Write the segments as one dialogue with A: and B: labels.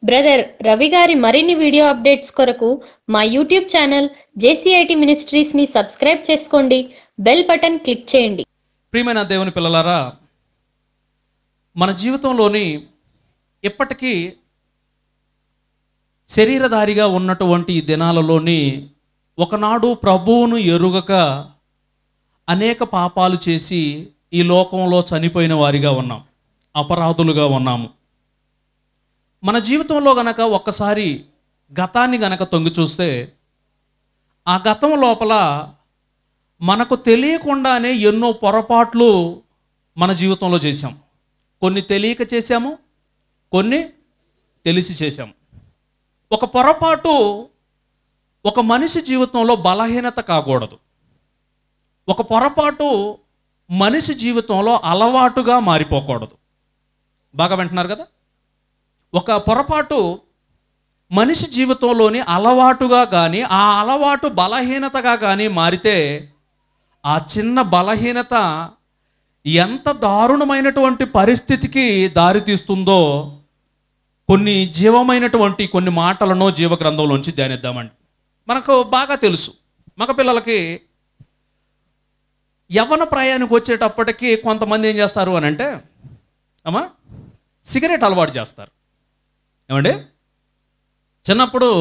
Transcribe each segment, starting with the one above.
A: Brother Ravi గారి మరిన్ని video updates కొరకు మా యూట్యూబ్ ఛానల్ జేసీఐటి మినిస్ట్రీస్ ని సబ్స్క్రైబ్ చేసుకోండి బెల్ బటన్ క్లిక్ చేయండి
B: ప్రియమైన దేవుని పిల్లలారా మన జీవితంలోని ఇప్పటికీ శరీరధారిగా ఉన్నటువంటి ఈ దినాలలోని ఒకనాడు ప్రభువును ఎరుగక అనేక పాపాలు చేసి ఈ లోకంలో చనిపోయిన వారిగా ఉన్నాం అపరాధులుగా ఉన్నాము మన జీవితంలో గనక ఒక్కసారి గతాన్ని గనక తొంగి చూస్తే ఆ గతం లోపల మనకు తెలియకుండానే ఎన్నో పొరపాట్లు మన జీవితంలో చేశాం కొన్ని తెలియక చేశాము కొన్ని తెలిసి చేశాము ఒక పొరపాటు ఒక మనిషి జీవితంలో బలహీనత కాకూడదు ఒక పొరపాటు మనిషి జీవితంలో అలవాటుగా మారిపోకూడదు బాగా వింటున్నారు కదా ఒక పొరపాటు మనిషి జీవితంలోని అలవాటుగా కానీ ఆ అలవాటు బలహీనతగా కానీ మారితే ఆ చిన్న బలహీనత ఎంత దారుణమైనటువంటి పరిస్థితికి దారితీస్తుందో కొన్ని జీవమైనటువంటి కొన్ని మాటలను జీవ గ్రంథంలోంచి ధ్యానిద్దామండి మనకు బాగా తెలుసు మగ పిల్లలకి యవన ప్రయాణికి వచ్చేటప్పటికి కొంతమంది ఏం చేస్తారు అని అంటే అమ్మా సిగరెట్ అలవాటు చేస్తారు ఏమండి చిన్నప్పుడు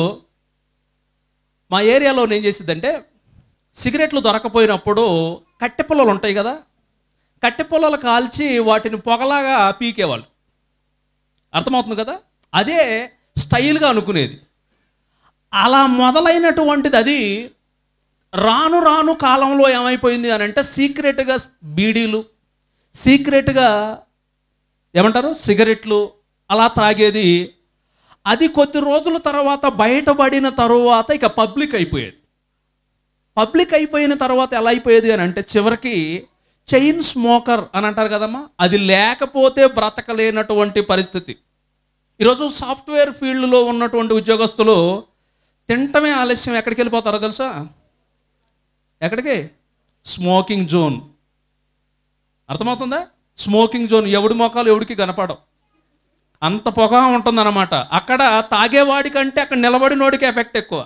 B: మా ఏరియాలో ఏం చేసిద్దంటే సిగరెట్లు దొరకపోయినప్పుడు కట్టె పుల్లలు ఉంటాయి కదా కట్టె పుల్లలు కాల్చి వాటిని పొగలాగా పీకేవాళ్ళు అర్థమవుతుంది కదా అదే స్టైల్గా అనుకునేది అలా మొదలైనటువంటిది అది రాను రాను కాలంలో ఏమైపోయింది అని అంటే సీక్రెట్గా బీడీలు సీక్రెట్గా ఏమంటారు సిగరెట్లు అలా త్రాగేది అది కొద్ది రోజుల తర్వాత బయటపడిన తరువాత ఇక పబ్లిక్ అయిపోయేది పబ్లిక్ అయిపోయిన తర్వాత ఎలా అయిపోయేది అని అంటే చివరికి చైన్ స్మోకర్ అని అంటారు కదమ్మా అది లేకపోతే బ్రతకలేనటువంటి పరిస్థితి ఈరోజు సాఫ్ట్వేర్ ఫీల్డ్లో ఉన్నటువంటి ఉద్యోగస్తులు తింటమే ఆలస్యం ఎక్కడికి వెళ్ళిపోతారో తెలుసా ఎక్కడికి స్మోకింగ్ జోన్ అర్థమవుతుందా స్మోకింగ్ జోన్ ఎవడి మొఖాలు ఎవడికి కనపడవు అంత పొగ ఉంటుందన్నమాట అక్కడ తాగేవాడి కంటే అక్కడ నిలబడినోడికి ఎఫెక్ట్ ఎక్కువ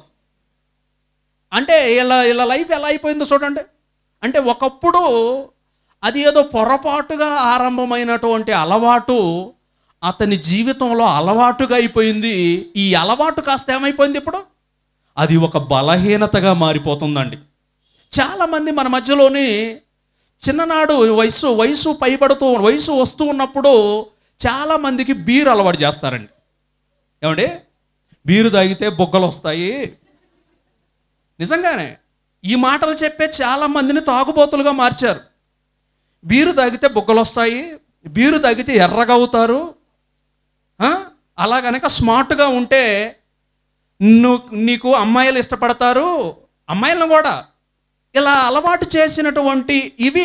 B: అంటే ఇలా ఇలా లైఫ్ ఎలా అయిపోయిందో చూడండి అంటే ఒకప్పుడు అది ఏదో పొరపాటుగా ఆరంభమైనటువంటి అలవాటు అతని జీవితంలో అలవాటుగా అయిపోయింది ఈ అలవాటు కాస్త ఏమైపోయింది ఇప్పుడు అది ఒక బలహీనతగా మారిపోతుందండి చాలామంది మన మధ్యలోని చిన్ననాడు వయసు వయసు పైబడుతూ వయసు వస్తూ ఉన్నప్పుడు చాలామందికి బీరు అలవాటు చేస్తారండి ఏమండి బీరు తాగితే బొగ్గలు వస్తాయి నిజంగానే ఈ మాటలు చెప్పే చాలా మందిని తాగుబోతులుగా మార్చారు బీరు తాగితే బొగ్గలు వస్తాయి బీరు తాగితే ఎర్రగా అవుతారు ఆ? అలా గనక స్మార్ట్గా ఉంటే నువ్వు నీకు అమ్మాయిలు ఇష్టపడతారు అమ్మాయిలను కూడా ఇలా అలవాటు చేసినటువంటి ఇవి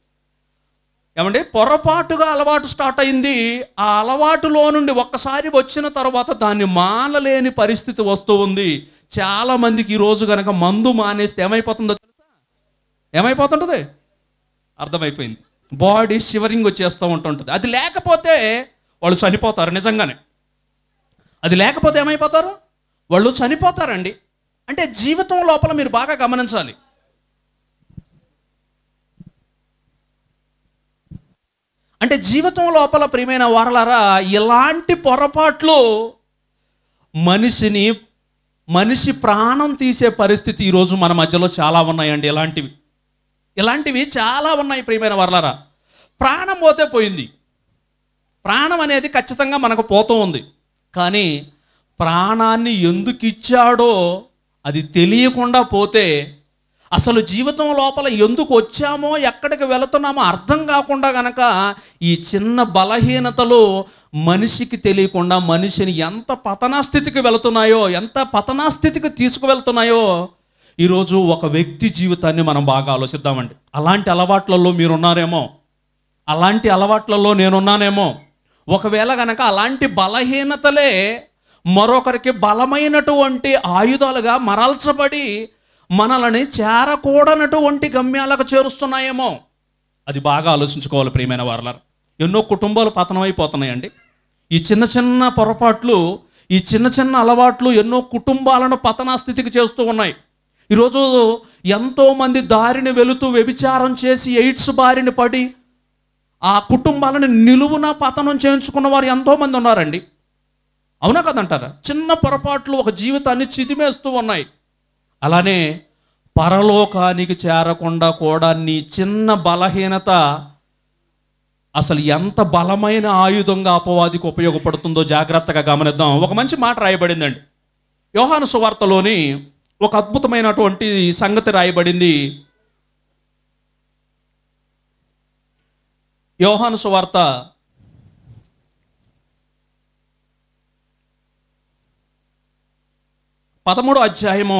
B: ఏమండి పొరపాటుగా అలవాటు స్టార్ట్ అయింది ఆ అలవాటులో నుండి ఒక్కసారి వచ్చిన తర్వాత దాన్ని మానలేని పరిస్థితి వస్తూ ఉంది చాలా మందికి ఈ రోజు కనుక మందు మానేస్తే ఏమైపోతుందో తెలుసా ఏమైపోతుంటుంది అర్థమైపోయింది బాడీ షివరింగ్ వచ్చేస్తూ ఉంటుంటుంది అది లేకపోతే వాళ్ళు చనిపోతారు నిజంగానే అది లేకపోతే ఏమైపోతారు వాళ్ళు చనిపోతారండి అంటే జీవితం లోపల మీరు బాగా గమనించాలి అంటే జీవితం లోపల ప్రియమైన వారలారా ఇలాంటి పొరపాట్లు మనిషిని మనిషి ప్రాణం తీసే పరిస్థితి ఈరోజు మన మధ్యలో చాలా ఉన్నాయండి ఇలాంటివి ఇలాంటివి చాలా ఉన్నాయి ప్రియమైన వర్లారా ప్రాణం పోతే పోయింది ప్రాణం అనేది ఖచ్చితంగా మనకు పోతూ ఉంది కానీ ప్రాణాన్ని ఎందుకు ఇచ్చాడో అది తెలియకుండా పోతే అసలు జీవితం లోపల ఎందుకు వచ్చామో ఎక్కడికి వెళుతున్నామో అర్థం కాకుండా గనక ఈ చిన్న బలహీనతలు మనిషికి తెలియకుండా మనిషిని ఎంత పతనాస్థితికి వెళుతున్నాయో ఎంత పతనాస్థితికి తీసుకువెళ్తున్నాయో ఈరోజు ఒక వ్యక్తి జీవితాన్ని మనం బాగా ఆలోచిద్దామండి అలాంటి అలవాట్లలో మీరున్నారేమో అలాంటి అలవాట్లలో నేనున్నానేమో ఒకవేళ గనక అలాంటి బలహీనతలే మరొకరికి బలమైనటువంటి ఆయుధాలుగా మరల్చబడి మనల్ని చేరకూడనటువంటి గమ్యాలకు చేరుస్తున్నాయేమో అది బాగా ఆలోచించుకోవాలి ప్రియమైన వారలారు ఎన్నో కుటుంబాలు పతనం అయిపోతున్నాయండి ఈ చిన్న చిన్న పొరపాట్లు ఈ చిన్న చిన్న అలవాట్లు ఎన్నో కుటుంబాలను పతనా స్థితికి చేస్తూ ఉన్నాయి ఈరోజు ఎంతోమంది దారిని వెళుతూ వ్యభిచారం చేసి ఎయిడ్స్ బారిన పడి ఆ కుటుంబాలను నిలువున పతనం చేయించుకున్న వారు ఎంతోమంది ఉన్నారండి అవునా కదంటారా చిన్న పొరపాట్లు ఒక జీవితాన్ని చిదిమేస్తూ ఉన్నాయి అలానే పరలోకానికి చేరకుండా కూడా నీ చిన్న బలహీనత అసలు ఎంత బలమైన ఆయుధంగా అపవాదికి ఉపయోగపడుతుందో జాగ్రత్తగా గమనిద్దాం ఒక మంచి మాట రాయబడిందండి యోహాను సువార్తలోని ఒక అద్భుతమైనటువంటి సంగతి రాయబడింది యోహాను సువార్త పదమూడో అధ్యాయము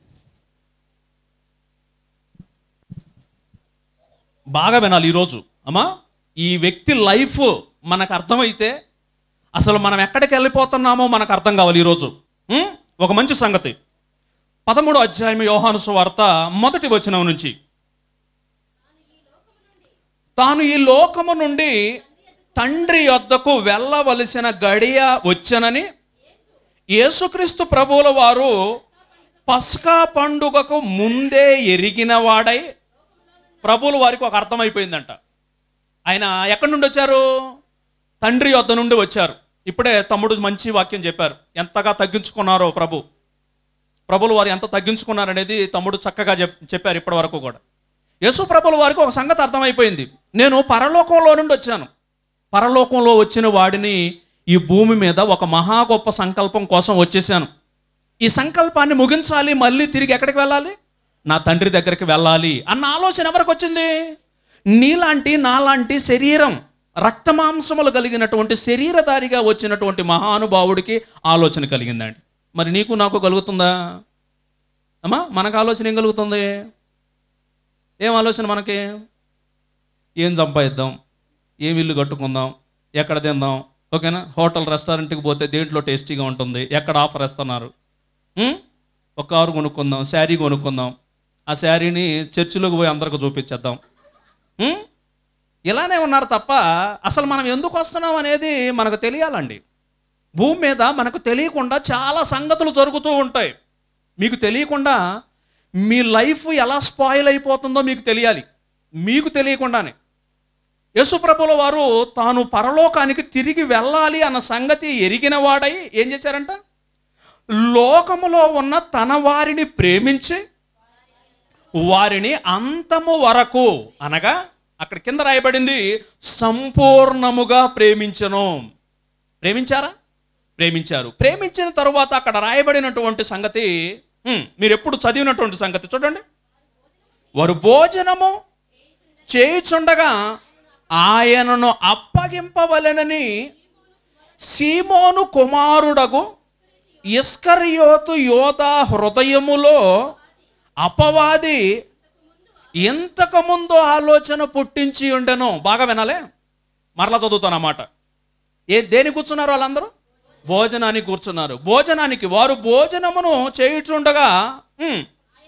B: బాగా వినాలి ఈరోజు అమ్మా ఈ వ్యక్తి లైఫ్ మనకు అర్థమైతే అసలు మనం ఎక్కడికి వెళ్ళిపోతున్నామో మనకు అర్థం కావాలి ఈరోజు ఉం? ఒక మంచి సంగతి పదమూడో అధ్యాయం యోహాను సువార్త మొదటి వచనం నుంచి తాను ఈ లోకము నుండి తండ్రి యొద్దకు వెళ్ళవలసిన గడియ వచ్చనని యేసుక్రీస్తు ప్రభువుల వారు పస్కా పండుగకు ముందే ఎరిగిన వాడై ప్రభువుల వారికి ఒక అర్థమైపోయిందంట ఆయన ఎక్కడి నుండి వచ్చారు తండ్రి యొద్ద నుండి వచ్చారు ఇప్పుడే తమ్ముడు మంచి వాక్యం చెప్పారు ఎంతగా తగ్గించుకున్నారో ప్రభు ప్రభులు వారు ఎంత తగ్గించుకున్నారనేది తమ్ముడు చక్కగా చెప్ చెప్పారు ఇప్పటి వరకు కూడా యేసు ప్రభుల వారికి ఒక సంగతి అర్థమైపోయింది నేను పరలోకంలో నుండి వచ్చాను పరలోకంలో వచ్చిన వాడిని ఈ భూమి మీద ఒక మహా గొప్ప సంకల్పం కోసం వచ్చేసాను ఈ సంకల్పాన్ని ముగించాలి మళ్ళీ తిరిగి ఎక్కడికి వెళ్ళాలి నా తండ్రి దగ్గరికి వెళ్ళాలి అన్న ఆలోచన ఎవరికి వచ్చింది నీలాంటి నాలాంటి శరీరం రక్తమాంసములు కలిగినటువంటి శరీరధారిగా వచ్చినటువంటి మహానుభావుడికి ఆలోచన కలిగిందండి మరి నీకు నాకు కలుగుతుందా అమ్మా మనకు ఆలోచన ఏం కలుగుతుంది ఏం ఆలోచన మనకి ఏం సంపాదిద్దాం ఏం ఇల్లు కట్టుకుందాం ఎక్కడ తిందాం ఓకేనా హోటల్ రెస్టారెంట్కి పోతే దేంట్లో టేస్టీగా ఉంటుంది ఎక్కడ ఆఫర్ ఇస్తున్నారు ఉం? ఒక కారు కొనుక్కుందాం శారీ కొనుక్కుందాం ఆ శారీని చర్చిలోకి పోయి అందరికి చూపించేద్దాం ఉం? ఇలానే ఉన్నారు తప్ప అసలు మనం ఎందుకు వస్తున్నాం అనేది మనకు తెలియాలండి భూమి మీద మనకు తెలియకుండా చాలా సంగతులు జరుగుతూ ఉంటాయి మీకు తెలియకుండా మీ లైఫ్ ఎలా స్పాయిల్ అయిపోతుందో మీకు తెలియాలి మీకు తెలియకుండానే యేసుప్రభుల వారు తాను పరలోకానికి తిరిగి వెళ్ళాలి అన్న సంగతి ఎరిగిన వాడై ఏం చేశారంట లోకములో ఉన్న తన వారిని ప్రేమించి వారిని అంతము వరకు అనగా అక్కడ కింద రాయబడింది సంపూర్ణముగా ప్రేమించను ప్రేమించారా ప్రేమించారు ప్రేమించిన తరువాత అక్కడ రాయబడినటువంటి సంగతి హ్మ్, మీరు ఎప్పుడు చదివినటువంటి సంగతి చూడండి వారు భోజనము చేయుచుండగా ఆయనను అప్పగింపవలెనని సీమోను కుమారుడగు ఇస్కరియోతు యోధ హృదయములో అపవాది ఇంతకు ముందు ఆలోచన పుట్టించి ఉండెను బాగా వినాలే మరలా చదువుతానన్నమాట ఏ దేని కూర్చున్నారు వాళ్ళందరూ భోజనానికి కూర్చున్నారు భోజనానికి వారు భోజనమును చేయుచుండగా ఉమ్,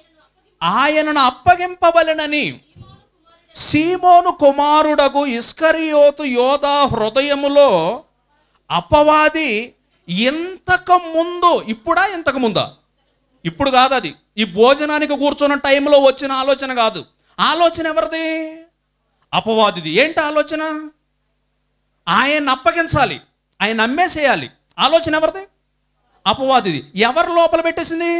B: ఆయనను అప్పగింపవలెనని సీమోను కుమారుడగు ఇస్కరియోతు యోధ హృదయములో అపవాది ఇంతకు ముందు ఇప్పుడా ఇంతకు ముందా ఇప్పుడు కాదు అది ఈ భోజనానికి కూర్చున్న టైంలో వచ్చిన ఆలోచన కాదు ఆలోచన ఎవరిది అపవాదిది ఏంటి ఆలోచన ఆయన అప్పగించాలి ఆయన అమ్మేసేయాలి ఆలోచన ఎవరిది అపవాదిది ఎవరు లోపల పెట్టేసింది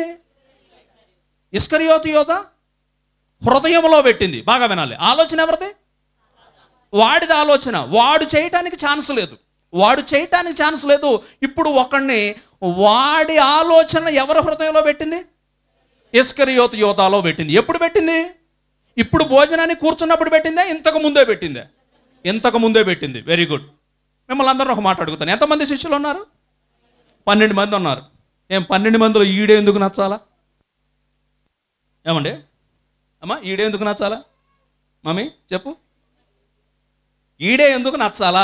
B: ఇస్కరియోతు యోధ హృదయంలో పెట్టింది బాగా వినాలి ఆలోచన ఎవరిది వాడిది ఆలోచన వాడు చేయటానికి ఛాన్స్ లేదు వాడు చేయటానికి ఛాన్స్ లేదు ఇప్పుడు ఒకడిని వాడి ఆలోచన ఎవరి హృదయంలో పెట్టింది ఇస్కరియోతు యోధాలో పెట్టింది ఎప్పుడు పెట్టింది ఇప్పుడు భోజనానికి కూర్చున్నప్పుడు పెట్టిందే ఇంతకు ముందే పెట్టిందే ఇంతకు ముందే పెట్టింది వెరీ గుడ్ మిమ్మల్ని అందరూ ఒక మాట అడుగుతాను ఎంతమంది శిష్యులు ఉన్నారు పన్నెండు మంది ఉన్నారు ఏం పన్నెండు మందిలో ఈడే ఎందుకు నచ్చాలా ఏమండి అమ్మా ఈడే ఎందుకు నచ్చాలా మమ్మీ చెప్పు ఈడే ఎందుకు నచ్చాలా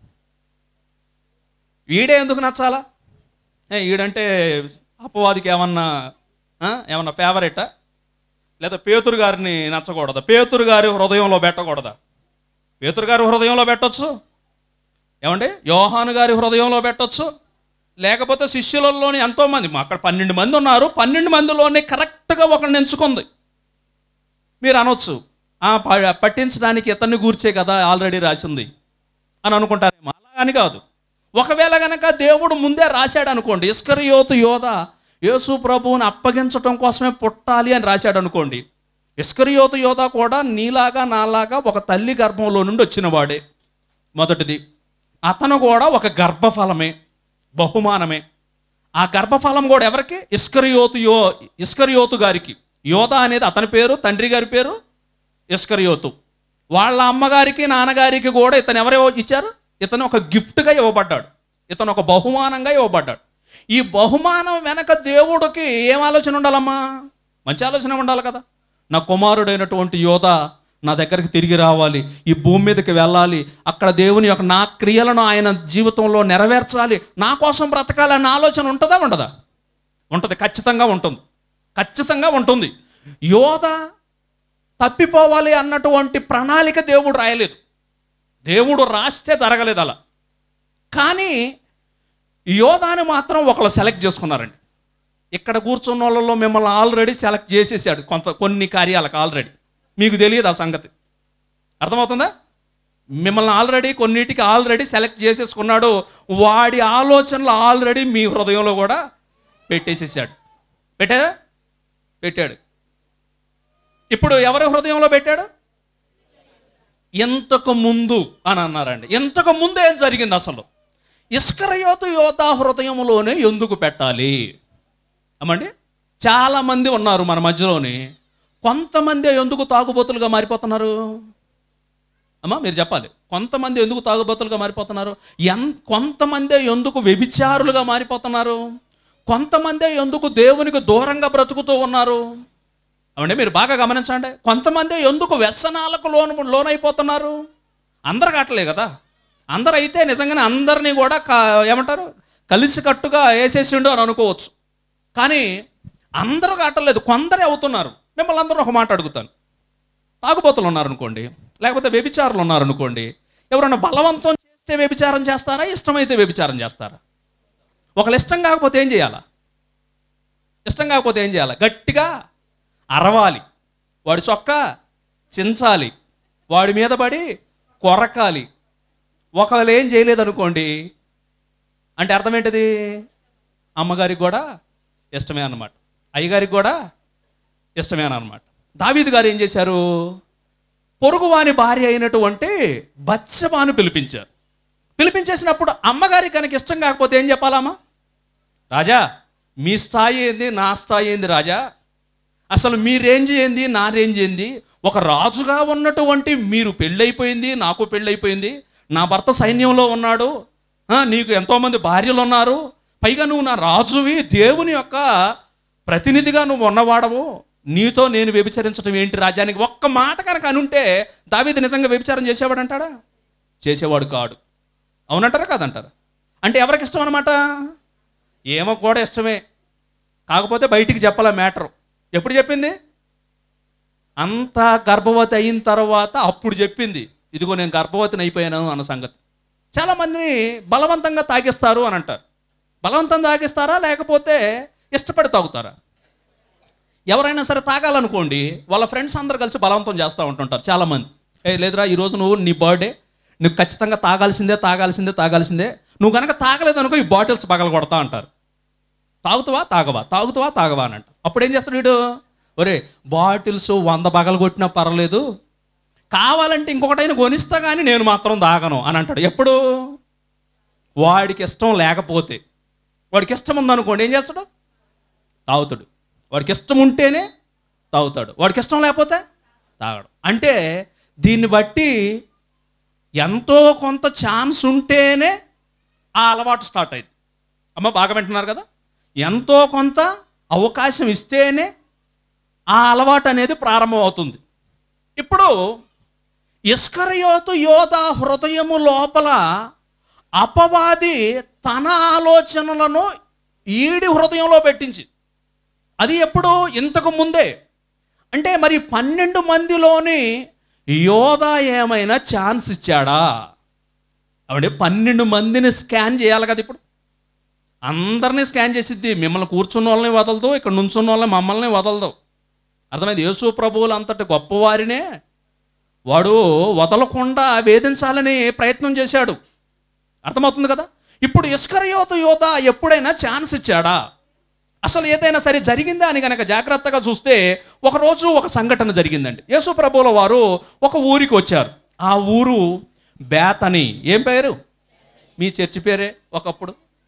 B: ఈడే ఎందుకు నచ్చాలా ఏ ఈడంటే అపవాదికి ఏమన్నా ఆ, ఏమన్నా ఫేవరెటా లేదా పేతురు గారిని నచ్చకూడదా పేతురు గారి హృదయంలో పెట్టకూడదా పేతురు గారి హృదయంలో పెట్టొచ్చు ఏమండి యోహాను గారి హృదయంలో పెట్టొచ్చు లేకపోతే శిష్యులలోని ఎంతోమంది మా అక్కడ పన్నెండు మంది ఉన్నారు పన్నెండు మందిలోనే కరెక్ట్గా ఒకరిని ఎంచుకుంది మీరు అనొచ్చు "ఆ, ప- పట్టించడానికి ఇతన్ని గూర్చే కదా ఆల్రెడీ రాసింది అని అనుకుంటారేమో అలా అని కాదు ఒకవేళ గనక దేవుడు ముందే రాశాడు అనుకోండి ఇస్కరియోతు యోధ యేసు ప్రభువుని అప్పగించటం కోసమే పుట్టాలి అని రాశాడు అనుకోండి ఇస్కరియోతు యోధ కూడా నీలాగా నాలాగా ఒక తల్లి గర్భంలో నుండి వచ్చినవాడే మొదటిది అతను కూడా ఒక గర్భఫలమే బహుమానమే ఆ గర్భఫలం కూడా ఎవరికి ఇస్కరియోతు యో ఇస్కరియోతు గారికి యోధ అనేది అతని పేరు తండ్రి గారి పేరు ఇస్కరియోతు వాళ్ళ అమ్మగారికి నాన్నగారికి కూడా ఇతను ఎవరు ఇచ్చారు ఇతను ఒక గిఫ్ట్గా ఇవ్వబడ్డాడు ఇతను ఒక బహుమానంగా ఇవ్వబడ్డాడు ఈ బహుమానం వెనక దేవుడికి ఏం ఆలోచన ఉండాలమ్మా మంచి ఆలోచన ఉండాలి కదా నా కుమారుడైనటువంటి యోధ నా దగ్గరికి తిరిగి రావాలి ఈ భూమి మీదకి వెళ్ళాలి అక్కడ దేవుని యొక్క నా క్రియలను ఆయన జీవితంలో నెరవేర్చాలి నా కోసం బ్రతకాలి అన్న ఆలోచన ఉంటుందా ఉండదా ఉంటుంది ఖచ్చితంగా ఉంటుంది ఖచ్చితంగా ఉంటుంది యోధ తప్పిపోవాలి అన్నటువంటి ప్రణాళిక దేవుడు రాయలేదు దేవుడు రాస్తే జరగలేదు అలా కానీ యోధాని మాత్రం ఒకళ్ళు సెలెక్ట్ చేసుకున్నారండి ఇక్కడ కూర్చున్న వాళ్ళలో మిమ్మల్ని ఆల్రెడీ సెలెక్ట్ చేసేసాడు కొంత కొన్ని కార్యాలకు ఆల్రెడీ మీకు తెలియదు ఆ సంగతి అర్థమవుతుందా మిమ్మల్ని ఆల్రెడీ కొన్నిటికి ఆల్రెడీ సెలెక్ట్ చేసేసుకున్నాడు వాడి ఆలోచనలు ఆల్రెడీ మీ హృదయంలో కూడా పెట్టేసేసాడు పెట్టాడా పెట్టాడు ఇప్పుడు ఎవరి హృదయంలో పెట్టాడు ఇంతకు ముందు అని అన్నారండి ఇంతకు ముందు ఏం జరిగింది అసలు ఇస్కరయోతు యోధా హృదయంలోనే ఎందుకు పెట్టాలి అమ్మండి చాలామంది ఉన్నారు మన మధ్యలోని కొంతమంది ఎందుకు తాగుబోతులుగా మారిపోతున్నారు అమ్మా మీరు చెప్పాలి కొంతమంది ఎందుకు తాగుబోతులుగా మారిపోతున్నారు ఎన్ కొంతమంది ఎందుకు వ్యభిచారులుగా మారిపోతున్నారు కొంతమంది ఎందుకు దేవునికి దూరంగా బ్రతుకుతూ ఉన్నారు అవండి మీరు బాగా గమనించండి కొంతమంది ఎందుకు వ్యసనాలకు లోను లోనైపోతున్నారు అందరు కావట్లే కదా అందరు అయితే నిజంగానే అందరినీ కూడా క- ఏమంటారు కలిసికట్టుగా వేసేసిండు అని అనుకోవచ్చు కానీ అందరూ కావట్లేదు కొందరే అవుతున్నారు మిమ్మల్ని అందరూ ఒక మాట అడుగుతాను తాగుబోతులు ఉన్నారనుకోండి లేకపోతే వ్యభిచారులు ఉన్నారనుకోండి ఎవరైనా బలవంతం చేస్తే వ్యభిచారం చేస్తారా ఇష్టమైతే వ్యభిచారం చేస్తారా ఒకళ్ళు ఇష్టం కాకపోతే ఏం చేయాలా ఇష్టం కాకపోతే ఏం చేయాలి గట్టిగా అరవాలి వాడి చొక్కా చించాలి వాడి మీద పడి కొరకాలి ఒకవేళ ఏం చేయలేదనుకోండి అంటే అర్థం ఏంటిది అమ్మగారికి కూడా ఇష్టమే అన్నమాట అయ్యగారికి కూడా ఇష్టమే అన్నమాట దావీదు గారు ఏం చేశారు పొరుగువాని భార్య అయినటువంటి బత్సబాను పిలిపించారు పిలిపించేసినప్పుడు అమ్మగారి కనుక ఇష్టం కాకపోతే ఏం చెప్పాలమ్మా రాజా మీ స్థాయి ఏంది నా స్థాయి ఏంది రాజా అసలు మీ రేంజ్ ఏంది నా రేంజ్ ఏంది ఒక రాజుగా ఉన్నటువంటి మీరు పెళ్ళైపోయింది నాకు పెళ్ళైపోయింది నా భర్త సైన్యంలో ఉన్నాడు ఆ, నీకు ఎంతోమంది భార్యలు ఉన్నారు పైగా నువ్వు నా రాజువి దేవుని యొక్క ప్రతినిధిగా నువ్వు ఉన్నవాడవు నీతో నేను వ్యభిచరించడం ఏంటి రాజానికి ఒక్క మాట కనుక అనుంటే దావీదు నిజంగా వ్యభిచారం చేసేవాడు అంటాడా చేసేవాడు కాడు అవునంటారా కాదంటారా అంటే ఎవరికి ఇష్టం అనమాట ఏమో కూడా ఇష్టమే కాకపోతే బయటికి చెప్పాల మ్యాటర్ ఎప్పుడు చెప్పింది అంత గర్భవతి అయిన తర్వాత అప్పుడు చెప్పింది ఇదిగో నేను గర్భవతిని అయిపోయాను అన్న సంగతి చాలామందిని బలవంతంగా తాగిస్తారు అని అంటారు బలవంతం తాగిస్తారా లేకపోతే ఇష్టపడి తాగుతారా ఎవరైనా సరే తాగాలనుకోండి వాళ్ళ ఫ్రెండ్స్ అందరు కలిసి బలవంతం చేస్తూ ఉంటుంటారు చాలామంది ఏ లేదురా ఈరోజు నువ్వు నీ బర్త్డే నువ్వు ఖచ్చితంగా తాగాల్సిందే తాగాల్సిందే తాగాల్సిందే నువ్వు కనుక తాగలేదనుకో ఈ బాటిల్స్ పగల కొడతా అంటారు తాగుతావా తాగవా తాగుతావా తాగవా అని అంట అప్పుడు ఏం చేస్తాడు వీడు ఒరే బాటిల్స్ వంద పగలు కొట్టినా పర్వాలేదు కావాలంటే ఇంకొకటైనా కొనిస్తా కానీ నేను మాత్రం తాగను అని అంటాడు ఎప్పుడు వాడికి ఇష్టం లేకపోతే వాడికి ఇష్టం ఉందనుకోండి ఏం చేస్తాడు తాగుతాడు వాడికి ఇష్టం ఉంటేనే తాగుతాడు వాడికి ఇష్టం లేకపోతే తాగడు అంటే దీన్ని బట్టి ఎంతో కొంత ఛాన్స్ ఉంటేనే ఆ అలవాటు స్టార్ట్ అయింది అమ్మ బాగా వింటున్నారు కదా ఎంతో కొంత అవకాశం ఇస్తేనే ఆ అలవాటు అనేది ప్రారంభం అవుతుంది ఇప్పుడు ఇస్కరయోతు యోధ హృదయము లోపల అపవాది తన ఆలోచనలను ఈడి హృదయంలో పెట్టించి అది ఎప్పుడు ఇంతకు ముందే అంటే మరి పన్నెండు మందిలోని యోధ ఏమైనా ఛాన్స్ ఇచ్చాడా అవండి పన్నెండు మందిని స్కాన్ చేయాలి కదా ఇప్పుడు అందరినీ స్కాన్ చేసిద్ది మిమ్మల్ని కూర్చున్న వాళ్ళని వదలదు ఇక్కడ నుంచున్న వాళ్ళని మమ్మల్ని వదలదు అర్థమైంది యేసు ప్రభువులు అంతటి గొప్పవారినే వాడు వదలకుండా వేధించాలని ప్రయత్నం చేశాడు అర్థమవుతుంది కదా ఇప్పుడు ఇస్కరయోత యోధ ఎప్పుడైనా ఛాన్స్ ఇచ్చాడా అసలు ఏదైనా సరే జరిగిందా అని కనుక జాగ్రత్తగా చూస్తే ఒకరోజు ఒక సంఘటన జరిగిందండి యేసు ప్రభువుల వారు ఒక ఊరికి వచ్చారు ఆ ఊరు బేతని ఏం పేరు మీ చర్చి పేరే ఒకప్పుడు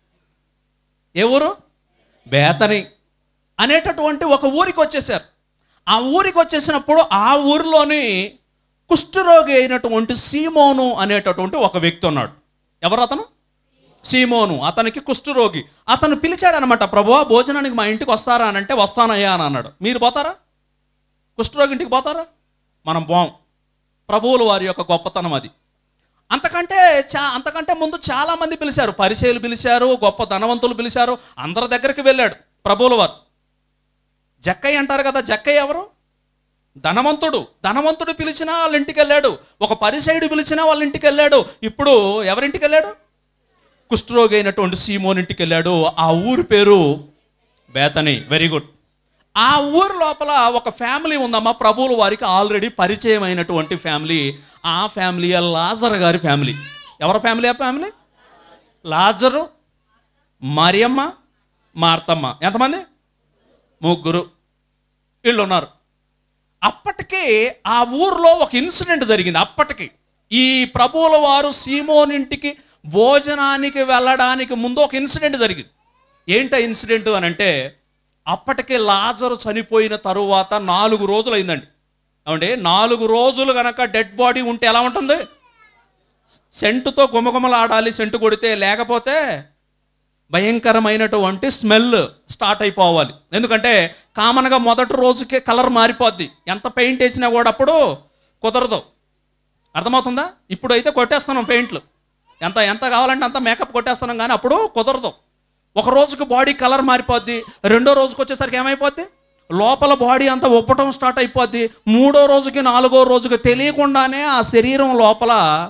B: ఏ ఊరు బేతని అనేటటువంటి ఒక ఊరికి వచ్చేసారు ఆ ఊరికి వచ్చేసినప్పుడు ఆ ఊరిలోని కుష్ఠరోగి అయినటువంటి సీమోను అనేటటువంటి ఒక వ్యక్తి ఉన్నాడు ఎవరు అతను సీమోను అతనికి కుష్ఠరోగి అతను పిలిచాడు అనమాట ప్రభువా భోజనానికి మా ఇంటికి వస్తారా అని అంటే వస్తానయ్యా అని అన్నాడు మీరు పోతారా కుష్ఠరోగి ఇంటికి పోతారా మనం పోం ప్రభువుల వారి యొక్క గొప్పతనం అది అంతకంటే చా అంతకంటే ముందు చాలా మంది పిలిచారు పరిచయలు పిలిచారు గొప్ప ధనవంతులు పిలిచారు అందరి దగ్గరికి వెళ్ళాడు ప్రభువుల వారు జక్కయ్య అంటారు కదా జక్కయ్య ఎవరు ధనవంతుడు ధనవంతుడు పిలిచినా వాళ్ళ ఇంటికి వెళ్ళాడు ఒక పరిసైడు పిలిచినా వాళ్ళ ఇంటికి వెళ్ళాడు ఇప్పుడు ఎవరింటికి వెళ్ళాడు కుష్ఠరోగి అయినటువంటి సీమోన్ ఇంటికి వెళ్ళాడు ఆ ఊరి పేరు బేతని వెరీ గుడ్ ఆ ఊరు లోపల ఒక ఫ్యామిలీ ఉందమ్మా ప్రభువుల వారికి ఆల్రెడీ పరిచయం అయినటువంటి ఫ్యామిలీ ఆ ఫ్యామిలీ లాజర్ గారి ఫ్యామిలీ ఎవరి ఫ్యామిలీ ఆ ఫ్యామిలీ లాజరు మరియమ్మ మార్తమ్మ ఎంతమంది ముగ్గురు వీళ్ళు ఉన్నారు అప్పటికే ఆ ఊర్లో ఒక ఇన్సిడెంట్ జరిగింది అప్పటికి ఈ ప్రభువుల వారు సీమోన్ ఇంటికి భోజనానికి వెళ్ళడానికి ముందు ఒక ఇన్సిడెంట్ జరిగింది ఏంట ఇన్సిడెంట్ అని అంటే అప్పటికే లాజరు చనిపోయిన తరువాత నాలుగు రోజులు అయిందండి ఏమండి నాలుగు రోజులు గనక డెడ్ బాడీ ఉంటే ఎలా ఉంటుంది సెంటుతో గుమగుమలాడాలి సెంటు కొడితే లేకపోతే భయంకరమైనటువంటి స్మెల్ స్టార్ట్ అయిపోవాలి ఎందుకంటే కామన్గా మొదటి రోజుకే కలర్ మారిపోద్ది ఎంత పెయింట్ వేసినా కూడా అప్పుడు కుదరదు అర్థమవుతుందా ఇప్పుడు అయితే కొట్టేస్తున్నాం పెయింట్లు ఎంత ఎంత కావాలంటే అంత మేకప్ కొట్టేస్తున్నాం కానీ అప్పుడు కుదరదు ఒక రోజుకి బాడీ కలర్ మారిపోద్ది రెండో రోజుకి వచ్చేసరికి ఏమైపోద్ది లోపల బాడీ అంతా ఉప్పటం స్టార్ట్ అయిపోద్ది మూడో రోజుకి నాలుగో రోజుకి తెలియకుండానే ఆ శరీరం లోపల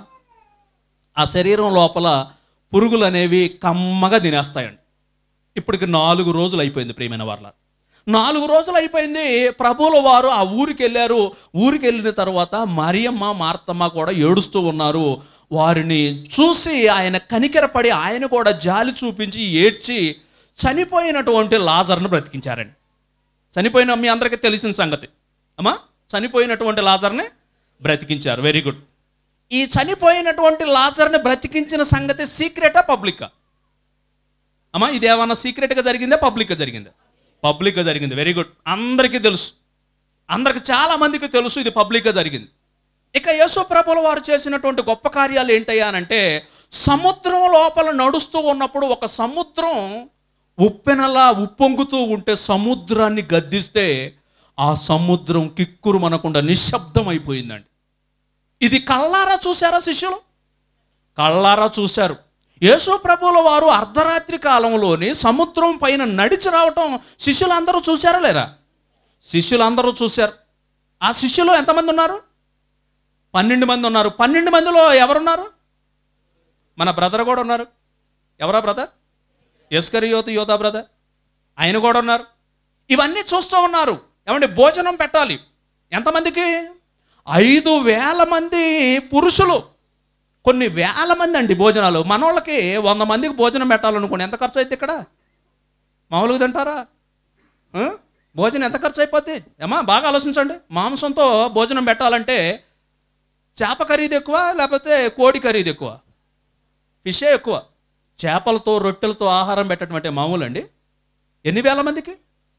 B: ఆ శరీరం లోపల పురుగులు అనేవి కమ్మగా తినేస్తాయండి ఇప్పటికి నాలుగు రోజులు అయిపోయింది ప్రియమైన వాళ్ళ నాలుగు రోజులు అయిపోయింది ప్రభువుల వారు ఆ ఊరికి వెళ్ళారు ఊరికి వెళ్ళిన తర్వాత మరియమ్మ మార్తమ్మ కూడా ఏడుస్తూ ఉన్నారు వారిని చూసి ఆయన కనికెరపడి ఆయన కూడా జాలి చూపించి ఏడ్చి చనిపోయినటువంటి లాజర్ను బ్రతికించారండి చనిపోయిన మీ అందరికీ తెలిసిన సంగతి అమ్మా చనిపోయినటువంటి లాజర్ని బ్రతికించారు వెరీ గుడ్ ఈ చనిపోయినటువంటి లాజర్ని బ్రతికించిన సంగతి సీక్రెటా పబ్లికా అమ్మా ఇది ఏమన్నా సీక్రెట్గా జరిగిందా పబ్లిక్గా జరిగిందా పబ్లిక్గా జరిగింది వెరీ గుడ్ అందరికీ తెలుసు అందరికి చాలా మందికి తెలుసు ఇది పబ్లిక్గా జరిగింది ఇక యేసు ప్రభుల వారు చేసినటువంటి గొప్ప కార్యాలు ఏంటయ్యా అని అంటే సముద్రం లోపల నడుస్తూ ఉన్నప్పుడు ఒక సముద్రం ఉప్పెనలా ఉప్పొంగుతూ ఉంటే సముద్రాన్ని గద్దిస్తే ఆ సముద్రం కిక్కురు మనకుండా నిశ్శబ్దం అయిపోయిందండి ఇది కళ్ళారా చూసారా శిష్యులు కళ్ళారా చూశారు యేసు ప్రభువుల వారు అర్ధరాత్రి కాలంలోని సముద్రం పైన నడిచి రావటం శిష్యులందరూ చూశారా లేరా శిష్యులందరూ చూశారు ఆ శిష్యులు ఎంతమంది ఉన్నారు పన్నెండు మంది ఉన్నారు పన్నెండు మందిలో ఎవరున్నారు మన బ్రదర్ కూడా ఉన్నారు ఎవరా బ్రదర్ ఎస్కరి యోత యోధా బ్రదర్ ఆయన కూడా ఉన్నారు ఇవన్నీ చూస్తూ ఉన్నారు ఏమంటే భోజనం పెట్టాలి ఎంతమందికి ఐదు వేల మంది పురుషులు కొన్ని వేల మంది అండి భోజనాలు మనోళ్ళకి వంద మందికి భోజనం పెట్టాలనుకోండి ఎంత ఖర్చు అయితే ఇక్కడ మామూలుగా తింటారా ఆ? భోజనం ఎంత ఖర్చు అయిపోద్ది ఏమా బాగా ఆలోచించండి మాంసంతో భోజనం పెట్టాలంటే చేప ఖరీదు ఎక్కువ లేకపోతే కోడి ఖరీదు ఎక్కువ ఫిషే ఎక్కువ చేపలతో రొట్టెలతో ఆహారం పెట్టడం అంటే మామూలు అండి ఎన్ని వేల మందికి